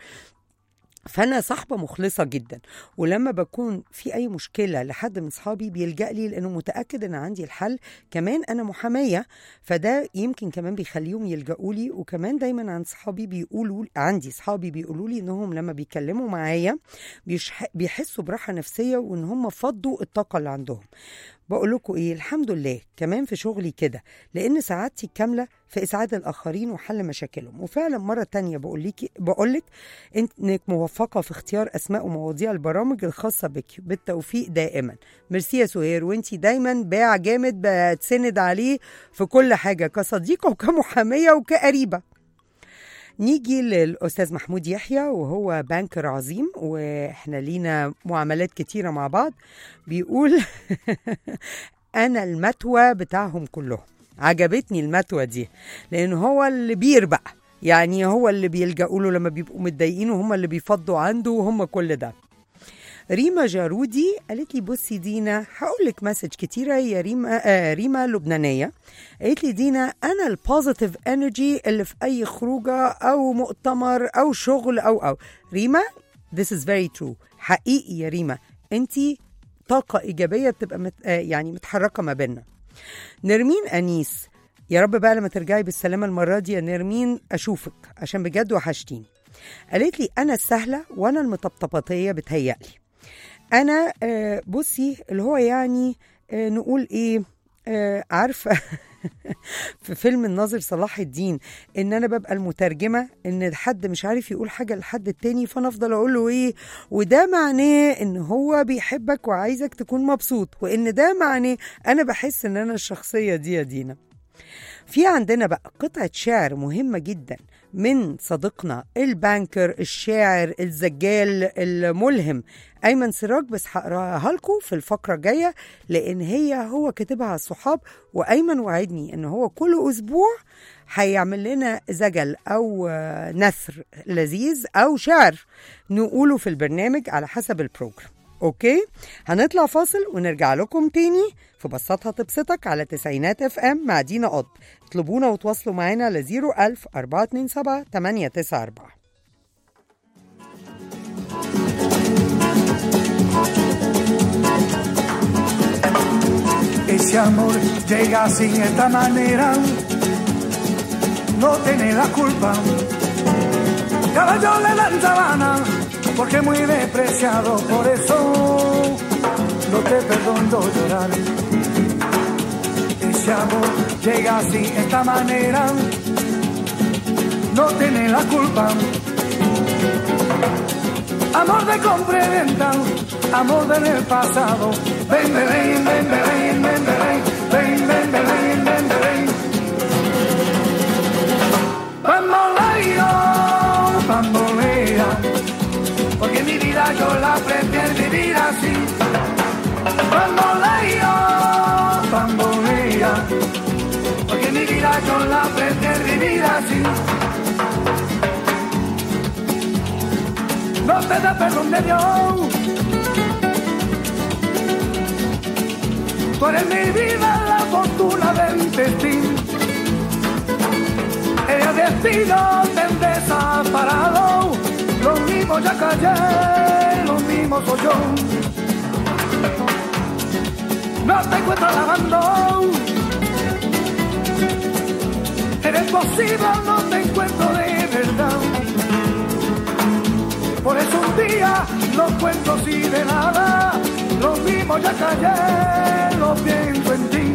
فانا صاحبه مخلصه جدا ولما بكون في اي مشكله لحد من صحابي بيلجا لي لانه متاكد ان عندي الحل كمان انا محاميه فده يمكن كمان بيخليهم يلجأوا لي وكمان دايما عند صحابي بيقولوا عندي صحابي بيقولوا لي انهم لما بيتكلموا معايا بيشح- بيحسوا براحه نفسيه وان هم فضوا الطاقه اللي عندهم بقول لكم ايه الحمد لله كمان في شغلي كده لان سعادتي الكامله في اسعاد الاخرين وحل مشاكلهم وفعلا مره تانية بقول لك بقول لك انك موفقه في اختيار اسماء ومواضيع البرامج الخاصه بك بالتوفيق دائما ميرسي يا سهير وانتي دايما باع جامد بتسند عليه في كل حاجه كصديقه وكمحاميه وكقريبه نيجي للأستاذ محمود يحيى وهو بانكر عظيم وإحنا لينا معاملات كتيرة مع بعض بيقول أنا المتوى بتاعهم كلهم عجبتني المتوى دي لأن هو اللي بيربق يعني هو اللي بيلجأوا له لما بيبقوا متضايقين وهم اللي بيفضوا عنده وهم كل ده ريما جارودي قالت لي بصي دينا هقول لك مسج كتيره هي ريما آه ريما لبنانيه قالت لي دينا انا البوزيتيف انرجي اللي في اي خروجه او مؤتمر او شغل او او ريما this is very true حقيقي يا ريما انت طاقه ايجابيه بتبقى مت آه يعني متحركه ما بيننا نرمين انيس يا رب بقى لما ترجعي بالسلامه المره دي يا نرمين اشوفك عشان بجد وحشتيني قالت لي انا السهله وانا المطبطباتيه بتهيألي انا آه، بصي اللي هو يعني آه، نقول ايه آه، عارفه في فيلم الناظر صلاح الدين ان انا ببقى المترجمه ان حد مش عارف يقول حاجه لحد التاني فانا افضل اقول له ايه وده معناه ان هو بيحبك وعايزك تكون مبسوط وان ده معناه انا بحس ان انا الشخصيه دي يا دينا في عندنا بقى قطعة شعر مهمة جدا من صديقنا البانكر الشاعر الزجال الملهم أيمن سراج بس هقراها لكم في الفقرة الجاية لأن هي هو كاتبها على الصحاب وأيمن وعدني إن هو كل أسبوع هيعمل لنا زجل أو آه، نثر لذيذ أو شعر نقوله في البرنامج على حسب البروجرام اوكي هنطلع فاصل ونرجع لكم تاني في بساطها تبسطك على تسعينات اف ام مع دينا قط اطلبونا وتواصلوا معانا على 01000 427 894 Ese amor llega sin esta manera, no tiene la culpa. Caballo le dan sabana, porque muy despreciado, por eso no te perdono llorar. Ese amor llega sin esta manera, no tiene la culpa. Amor de compra y venta, amor del pasado. Ven, ven, ven, ven, ven, ven, ven, ven, ven, ven, ven, ven, ven. Bamboleo, bambolea, porque mi vida yo la prefiero vivir así. Bamboleo, bambolea, porque mi vida yo la prefiero vivir así. no te da perdón de Dios. Tú eres mi vida, la fortuna del destino. El destino te desaparado. Lo mismo ya callé, lo mismo soy yo. No te encuentro lavando. Eres posible, no te encuentro de verdad. Por eso un día no cuento así de nada. Lo mismo ya callé, lo pienso en ti.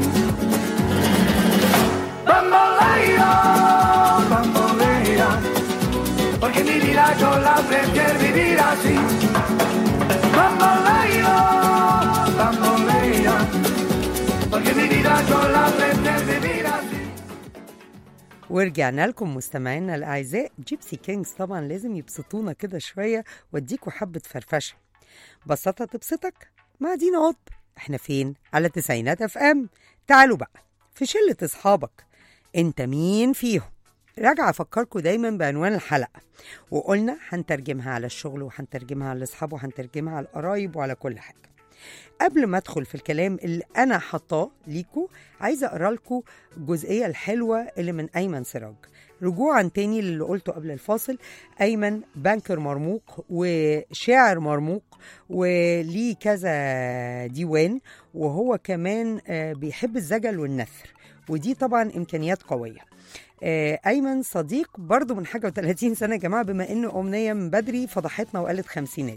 Bambolea, bambolea, porque mi vida yo la prefiero vivir así. Bambolea, bambolea, porque mi vida yo la prefiero vivir así. ورجعنا لكم مستمعينا الاعزاء جيبسي كينجز طبعا لازم يبسطونا كده شويه واديكوا حبه فرفشه بساطه تبسطك مع دينا قطب احنا فين على تسعينات اف ام تعالوا بقى في شله اصحابك انت مين فيهم راجعة أفكركم دايما بعنوان الحلقة وقلنا هنترجمها على الشغل وهنترجمها على الأصحاب وهنترجمها على القرايب وعلى كل حاجة قبل ما ادخل في الكلام اللي انا حطاه ليكو عايزه اقرا لكم الجزئيه الحلوه اللي من ايمن سراج رجوعا تاني للي قلته قبل الفاصل ايمن بانكر مرموق وشاعر مرموق وليه كذا ديوان وهو كمان آه، بيحب الزجل والنثر ودي طبعا امكانيات قويه آه، ايمن صديق برضه من حاجه و30 سنه يا جماعه بما ان امنيه من بدري فضحتنا وقالت خمسينات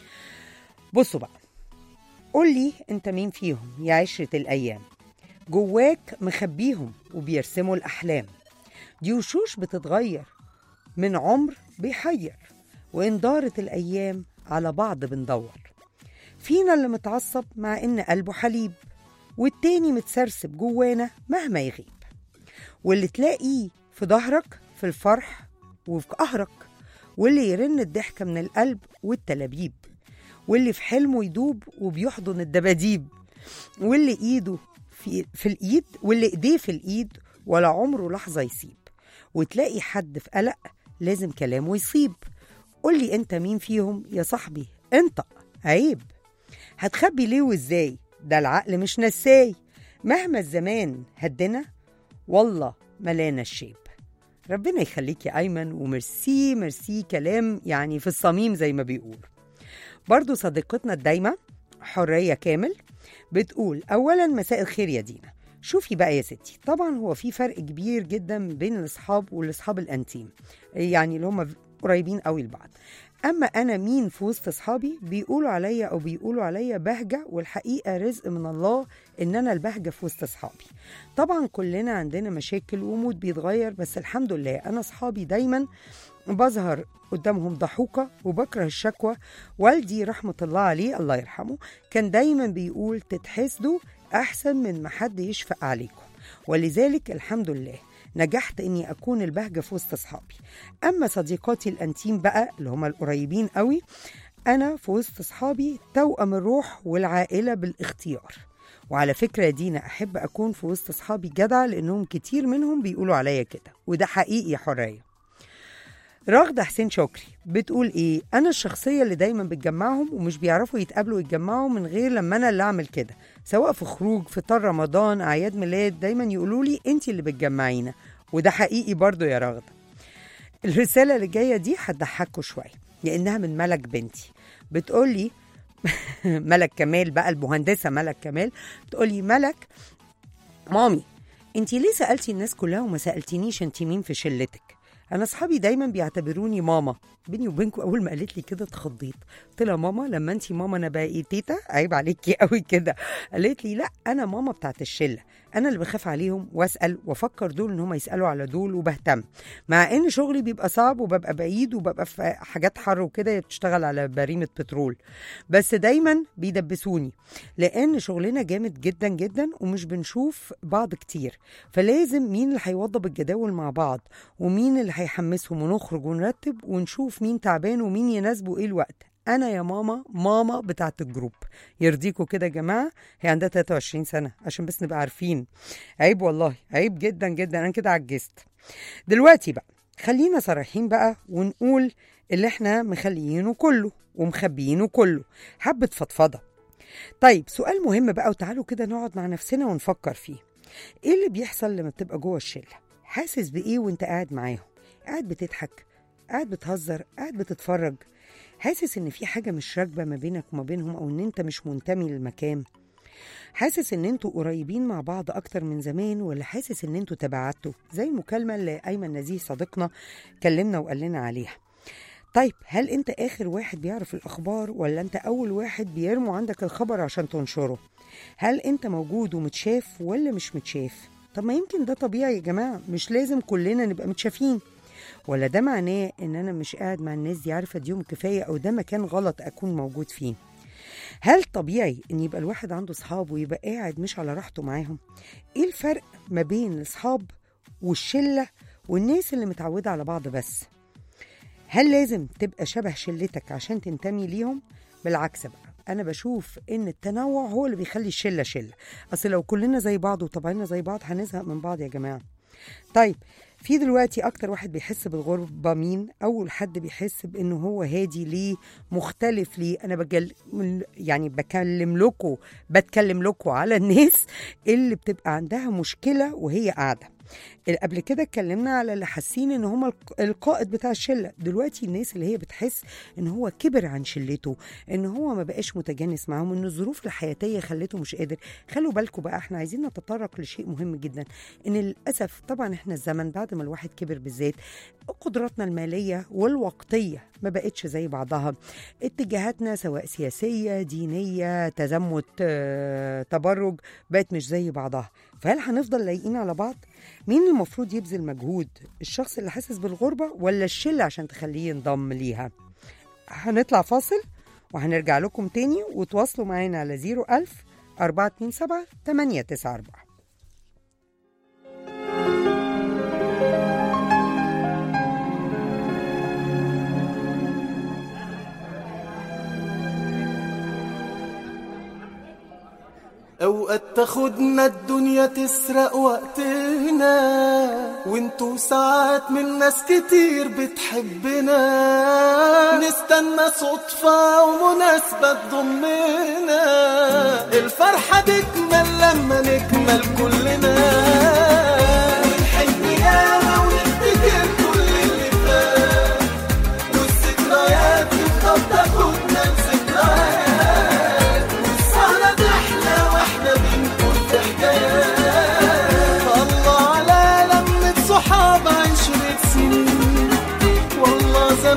بصوا بقى قول لي انت مين فيهم يا عشرة الأيام جواك مخبيهم وبيرسموا الأحلام دي وشوش بتتغير من عمر بيحير وإن دارت الأيام على بعض بندور فينا اللي متعصب مع إن قلبه حليب والتاني متسرسب جوانا مهما يغيب واللي تلاقيه في ظهرك في الفرح وفي قهرك واللي يرن الضحكة من القلب والتلابيب واللي في حلمه يدوب وبيحضن الدباديب واللي ايده في, في الايد واللي ايديه في الايد ولا عمره لحظه يسيب وتلاقي حد في قلق لازم كلامه يصيب قول لي انت مين فيهم يا صاحبي انطق عيب هتخبي ليه وازاي ده العقل مش نساي مهما الزمان هدنا والله ملانا الشيب ربنا يخليك يا ايمن وميرسي ميرسي كلام يعني في الصميم زي ما بيقول برضو صديقتنا الدايمة حرية كامل بتقول أولا مساء الخير يا دينا شوفي بقى يا ستي طبعا هو في فرق كبير جدا بين الاصحاب والاصحاب الانتيم يعني اللي هم قريبين قوي لبعض اما انا مين في وسط اصحابي بيقولوا عليا او بيقولوا عليا بهجه والحقيقه رزق من الله ان انا البهجه في وسط اصحابي طبعا كلنا عندنا مشاكل ومود بيتغير بس الحمد لله انا اصحابي دايما بظهر قدامهم ضحوكة وبكره الشكوى والدي رحمة الله عليه الله يرحمه كان دايما بيقول تتحسدوا أحسن من ما حد يشفق عليكم ولذلك الحمد لله نجحت اني اكون البهجه في وسط اصحابي اما صديقاتي الانتيم بقى اللي هم القريبين قوي انا في وسط اصحابي توأم الروح والعائله بالاختيار وعلى فكرة يا دينا أحب أكون في وسط أصحابي جدع لأنهم كتير منهم بيقولوا عليا كده وده حقيقي يا حرية راغدة حسين شكري بتقول ايه انا الشخصيه اللي دايما بتجمعهم ومش بيعرفوا يتقابلوا ويتجمعوا من غير لما انا اللي اعمل كده سواء في خروج فطار رمضان اعياد ميلاد دايما يقولوا لي انت اللي بتجمعينا وده حقيقي برضو يا راغدة الرساله اللي جايه دي هتضحكوا شويه لانها من ملك بنتي بتقول لي ملك كمال بقى المهندسه ملك كمال بتقول لي ملك مامي انت ليه سالتي الناس كلها وما سالتنيش انت مين في شلتك انا اصحابي دايما بيعتبروني ماما بيني وبينكم اول ما قالت لي كده اتخضيت قلت لها ماما لما انت ماما انا بقى ايه تيتا عيب عليكي قوي كده قالت لي لا انا ماما بتاعت الشله انا اللي بخاف عليهم واسال وافكر دول ان هم يسالوا على دول وبهتم مع ان شغلي بيبقى صعب وببقى بعيد وببقى في حاجات حر وكده بتشتغل على بريمه بترول بس دايما بيدبسوني لان شغلنا جامد جدا جدا ومش بنشوف بعض كتير فلازم مين اللي هيوضب الجداول مع بعض ومين اللي هيحمسهم ونخرج ونرتب ونشوف مين تعبان ومين يناسبه ايه الوقت انا يا ماما ماما بتاعت الجروب يرضيكوا كده يا جماعه هي عندها 23 سنه عشان بس نبقى عارفين عيب والله عيب جدا جدا انا كده عجزت دلوقتي بقى خلينا صريحين بقى ونقول اللي احنا مخليينه كله ومخبيينه كله حبه فضفضه طيب سؤال مهم بقى وتعالوا كده نقعد مع نفسنا ونفكر فيه ايه اللي بيحصل لما بتبقى جوه الشله حاسس بايه وانت قاعد معاهم قاعد بتضحك قاعد بتهزر قاعد بتتفرج حاسس ان في حاجه مش راكبه ما بينك وما بينهم او ان انت مش منتمي للمكان حاسس ان انتوا قريبين مع بعض اكتر من زمان ولا حاسس ان انتوا تبعتوا زي المكالمه اللي ايمن نزيه صديقنا كلمنا وقال لنا عليها طيب هل انت اخر واحد بيعرف الاخبار ولا انت اول واحد بيرموا عندك الخبر عشان تنشره هل انت موجود ومتشاف ولا مش متشاف طب ما يمكن ده طبيعي يا جماعه مش لازم كلنا نبقى متشافين ولا ده معناه ان انا مش قاعد مع الناس دي عارفه اديهم كفايه او ده مكان غلط اكون موجود فيه هل طبيعي ان يبقى الواحد عنده صحاب ويبقى قاعد مش على راحته معاهم ايه الفرق ما بين الاصحاب والشله والناس اللي متعوده على بعض بس هل لازم تبقى شبه شلتك عشان تنتمي ليهم بالعكس بقى انا بشوف ان التنوع هو اللي بيخلي الشله شله اصل لو كلنا زي بعض وطبعنا زي بعض هنزهق من بعض يا جماعه طيب في دلوقتي اكتر واحد بيحس بالغربه مين اول حد بيحس بانه هو هادي ليه مختلف ليه انا بجل يعني بكلم لكم بتكلم لكم على الناس اللي بتبقى عندها مشكله وهي قاعده قبل كده اتكلمنا على اللي حاسين ان هم القائد بتاع الشله دلوقتي الناس اللي هي بتحس ان هو كبر عن شلته ان هو ما بقاش متجانس معاهم ان الظروف الحياتيه خلته مش قادر خلوا بالكم بقى احنا عايزين نتطرق لشيء مهم جدا ان للاسف طبعا احنا الزمن بعد ما الواحد كبر بالذات قدراتنا الماليه والوقتيه ما بقتش زي بعضها اتجاهاتنا سواء سياسيه دينيه تزمت آه، تبرج بقت مش زي بعضها فهل هنفضل لايقين على بعض مين المفروض يبذل مجهود الشخص اللي حاسس بالغربة ولا الشلة عشان تخليه ينضم ليها هنطلع فاصل وهنرجع لكم تاني وتواصلوا معانا على 01000 427 894 اوقات تاخدنا الدنيا تسرق وقتنا وانتو ساعات من ناس كتير بتحبنا نستنى صدفة ومناسبة تضمنا الفرحة تكمل لما نكمل كلنا ونحن ياما ونفتكر كل اللي فات والذكريات تفضل تاخدنا لذكريات والسهرة تحلى واحنا بنقول في حكايات الله على لمة صحاب عشرة سنين والله زمان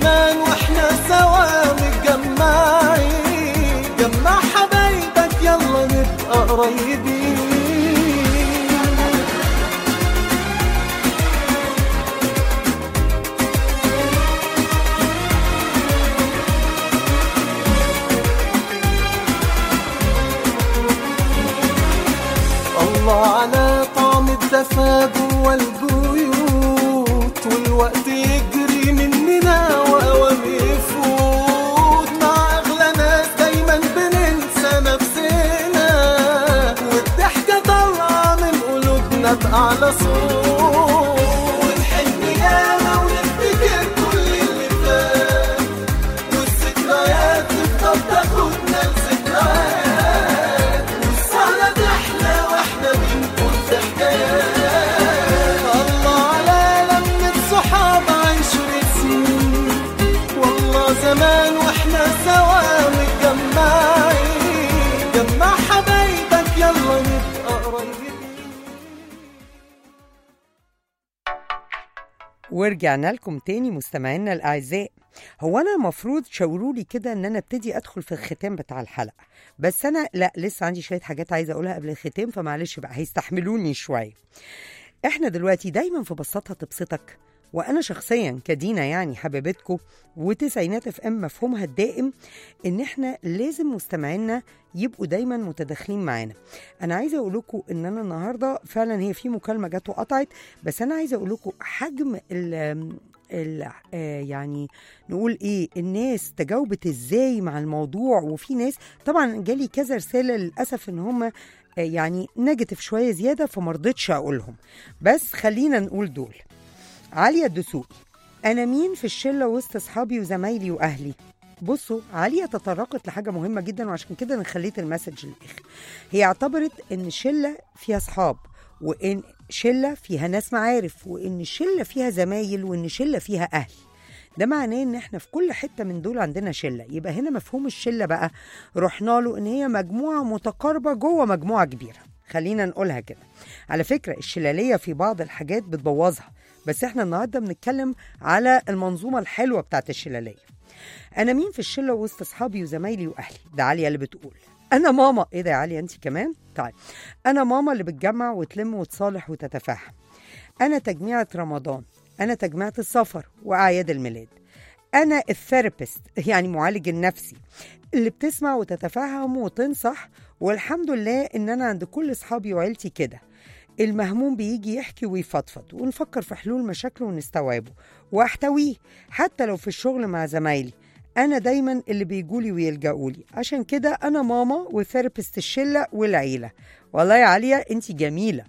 بأعلى صوت ونحن ياما ونفتكر كل اللي فات والذكريات تفضل تاخدنا لذكريات والسهرة تحلى واحنا بنكون في حكايات الله على لمة صحاب عشرة سنين والله زمان واحنا سوا متجمعين جمع حبايبك يلا نبقى قريبين ورجعنا لكم تاني مستمعينا الاعزاء هو انا المفروض شاوروا لي كده ان انا ابتدي ادخل في الختام بتاع الحلقه بس انا لا لسه عندي شويه حاجات عايزه اقولها قبل الختام فمعلش بقى هيستحملوني شويه احنا دلوقتي دايما في بساطه تبسطك وانا شخصيا كدينا يعني حبيبتكم وتسعينات اف ام مفهومها الدائم ان احنا لازم مستمعينا يبقوا دايما متداخلين معانا انا عايزه اقول لكم ان انا النهارده فعلا هي في مكالمه جت وقطعت بس انا عايزه اقول لكم حجم ال ال آه يعني نقول ايه الناس تجاوبت ازاي مع الموضوع وفي ناس طبعا جالي كذا رساله للاسف ان هم يعني نيجاتيف شويه زياده فمرضتش اقولهم بس خلينا نقول دول عليا الدسوقي انا مين في الشله وسط اصحابي وزمايلي واهلي بصوا عليا تطرقت لحاجه مهمه جدا وعشان كده انا خليت المسج للاخر هي اعتبرت ان الشله فيها اصحاب وان شله فيها ناس معارف وان الشله فيها زمايل وان شله فيها اهل ده معناه ان احنا في كل حته من دول عندنا شله يبقى هنا مفهوم الشله بقى رحنا له ان هي مجموعه متقاربه جوه مجموعه كبيره خلينا نقولها كده على فكره الشلاليه في بعض الحاجات بتبوظها بس احنا النهارده بنتكلم على المنظومه الحلوه بتاعت الشلاليه انا مين في الشله وسط اصحابي وزمايلي واهلي ده عليا اللي بتقول انا ماما ايه ده يا عليا انت كمان طيب انا ماما اللي بتجمع وتلم وتصالح وتتفاهم انا تجميعة رمضان انا تجميعة السفر واعياد الميلاد انا الثيرابيست يعني معالج النفسي اللي بتسمع وتتفهم وتنصح والحمد لله ان انا عند كل اصحابي وعيلتي كده المهموم بيجي يحكي ويفضفض ونفكر في حلول مشاكله ونستوعبه واحتويه حتى لو في الشغل مع زمايلي انا دايما اللي بيجولي ويلجأولي عشان كده انا ماما وثيرابيست الشله والعيله والله يا عليا انت جميله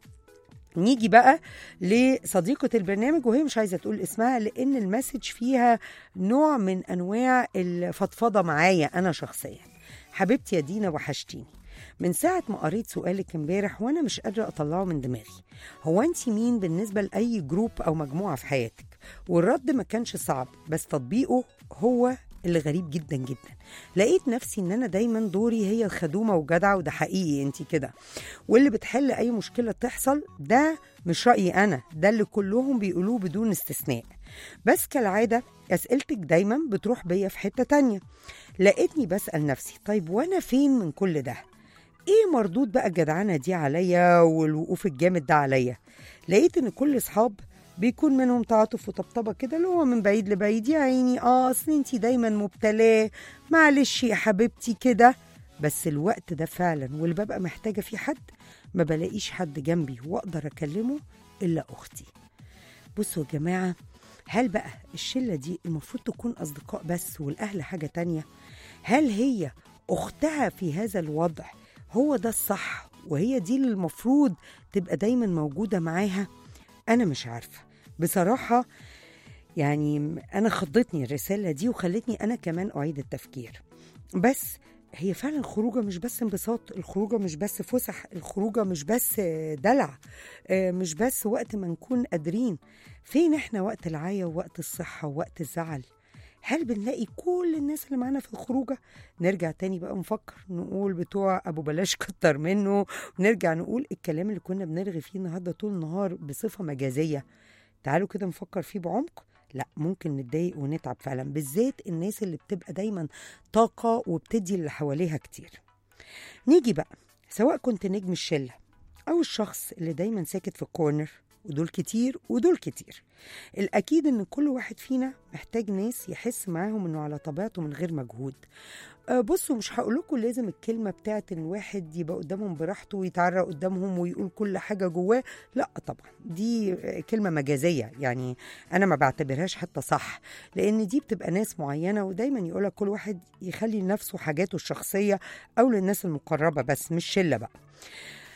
نيجي بقى لصديقة البرنامج وهي مش عايزة تقول اسمها لأن المسج فيها نوع من أنواع الفضفضة معايا أنا شخصيا حبيبتي يا دينا وحشتيني من ساعة ما قريت سؤالك امبارح وأنا مش قادرة أطلعه من دماغي هو أنت مين بالنسبة لأي جروب أو مجموعة في حياتك والرد ما كانش صعب بس تطبيقه هو اللي غريب جدا جدا لقيت نفسي ان انا دايما دوري هي الخدومه وجدعه وده حقيقي انت كده واللي بتحل اي مشكله تحصل ده مش رايي انا ده اللي كلهم بيقولوه بدون استثناء بس كالعاده اسئلتك دايما بتروح بيا في حته تانية لقيتني بسال نفسي طيب وانا فين من كل ده ايه مردود بقى الجدعنه دي عليا والوقوف الجامد ده عليا لقيت ان كل اصحاب بيكون منهم تعاطف وطبطبه كده اللي هو من بعيد لبعيد يا عيني اه اصل انتي دايما مبتلاه معلش يا حبيبتي كده بس الوقت ده فعلا واللي ببقى محتاجه فيه حد ما بلاقيش حد جنبي واقدر اكلمه الا اختي بصوا يا جماعه هل بقى الشله دي المفروض تكون اصدقاء بس والاهل حاجه تانية هل هي اختها في هذا الوضع هو ده الصح وهي دي اللي المفروض تبقى دايما موجوده معاها انا مش عارفه بصراحه يعني انا خضتني الرساله دي وخلتني انا كمان اعيد التفكير بس هي فعلا خروجه مش بس انبساط الخروجه مش بس فسح الخروجه مش بس دلع آه، مش بس وقت ما نكون قادرين فين احنا وقت العيا ووقت الصحه ووقت الزعل هل بنلاقي كل الناس اللي معانا في الخروجه نرجع تاني بقى نفكر نقول بتوع ابو بلاش كتر منه ونرجع نقول الكلام اللي كنا بنرغي فيه النهارده طول النهار بصفه مجازيه تعالوا كده نفكر فيه بعمق لا ممكن نتضايق ونتعب فعلا بالذات الناس اللي بتبقى دايما طاقه وبتدي اللي حواليها كتير نيجي بقى سواء كنت نجم الشله او الشخص اللي دايما ساكت في الكورنر ودول كتير ودول كتير الأكيد إن كل واحد فينا محتاج ناس يحس معاهم إنه على طبيعته من غير مجهود أه بصوا مش هقول لكم لازم الكلمة بتاعت إن الواحد يبقى قدامهم براحته ويتعرى قدامهم ويقول كل حاجة جواه لا طبعا دي كلمة مجازية يعني أنا ما بعتبرهاش حتى صح لأن دي بتبقى ناس معينة ودايما يقولك كل واحد يخلي لنفسه حاجاته الشخصية أو للناس المقربة بس مش شلة بقى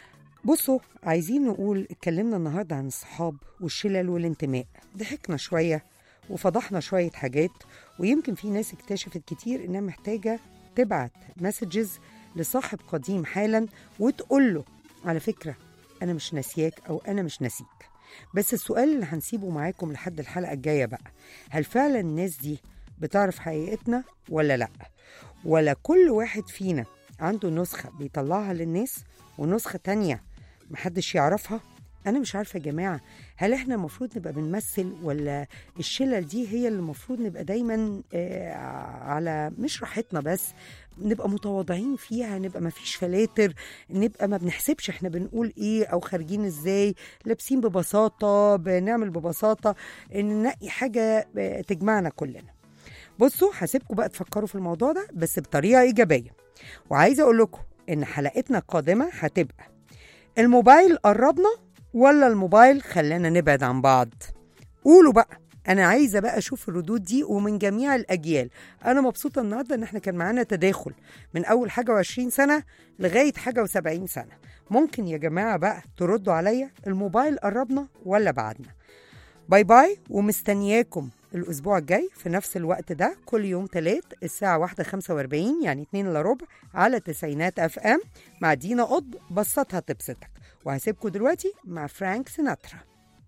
بصوا عايزين نقول اتكلمنا النهاردة عن الصحاب والشلل والانتماء ضحكنا شوية وفضحنا شوية حاجات ويمكن في ناس اكتشفت كتير انها محتاجة تبعت مسجز لصاحب قديم حالا وتقول له على فكرة أنا مش ناسياك أو أنا مش ناسيك بس السؤال اللي هنسيبه معاكم لحد الحلقة الجاية بقى هل فعلا الناس دي بتعرف حقيقتنا ولا لأ ولا كل واحد فينا عنده نسخة بيطلعها للناس ونسخة تانية محدش يعرفها أنا مش عارفة يا جماعة هل إحنا المفروض نبقى بنمثل ولا الشلل دي هي اللي المفروض نبقى دايما آه على مش راحتنا بس نبقى متواضعين فيها نبقى ما فيش فلاتر نبقى ما بنحسبش احنا بنقول ايه او خارجين ازاي لابسين ببساطة بنعمل ببساطة ننقي حاجة آه، تجمعنا كلنا بصوا هسيبكم بقى تفكروا في الموضوع ده بس بطريقة إيجابية وعايزة أقول لكم إن حلقتنا القادمة هتبقى الموبايل قربنا ولا الموبايل خلانا نبعد عن بعض قولوا بقى انا عايزه بقى اشوف الردود دي ومن جميع الاجيال انا مبسوطه النهارده ان احنا كان معانا تداخل من اول حاجه و20 سنه لغايه حاجه و70 سنه ممكن يا جماعه بقى تردوا عليا الموبايل قربنا ولا بعدنا باي باي ومستنياكم الأسبوع الجاي في نفس الوقت ده كل يوم تلات الساعة واحدة خمسة واربعين يعني اتنين إلا ربع على تسعينات أف أم مع دينا قطب بسطها تبسطك وهسيبكم دلوقتي مع فرانك سيناترا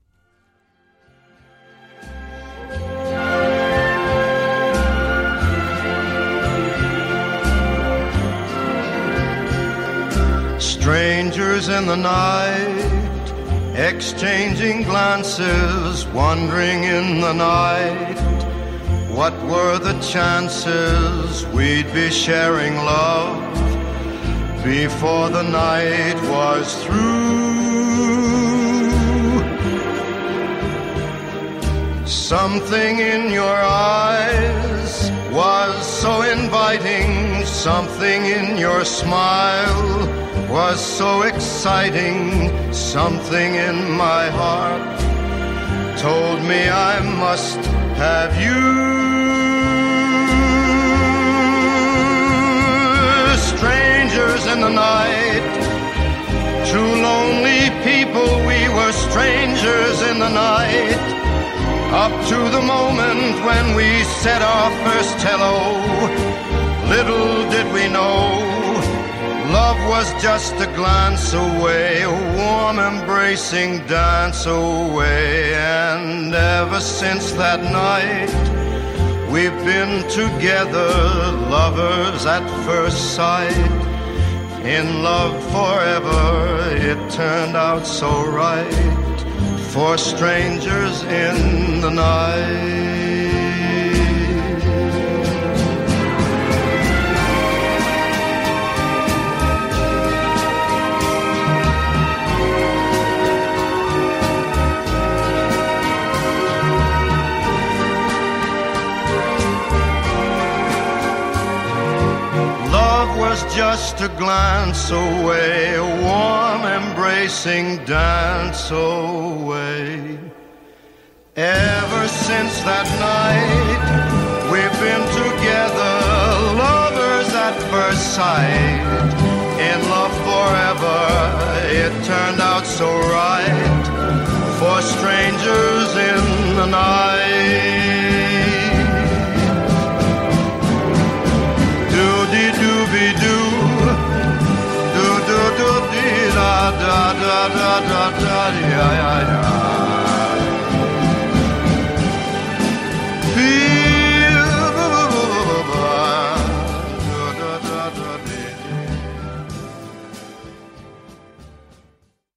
Strangers in the night, exchanging glances, wandering in the night. What were the chances we'd be sharing love before the night was through? Something in your eyes was so inviting, something in your smile was so exciting, something in my heart told me I must have you. Strangers in the night, two lonely people, we were strangers in the night. Up to the moment when we said our first hello, little did we know. Love was just a glance away, a warm embracing dance away. And ever since that night, we've been together, lovers at first sight. In love forever, it turned out so right for strangers in the night. Love was just a glance away, a warm embracing dance away. Ever since that night, we've been together, lovers at first sight. In love forever, it turned out so right for strangers in the night. Doody dooby doo. Do do do dee da da da da da da ya ya ya.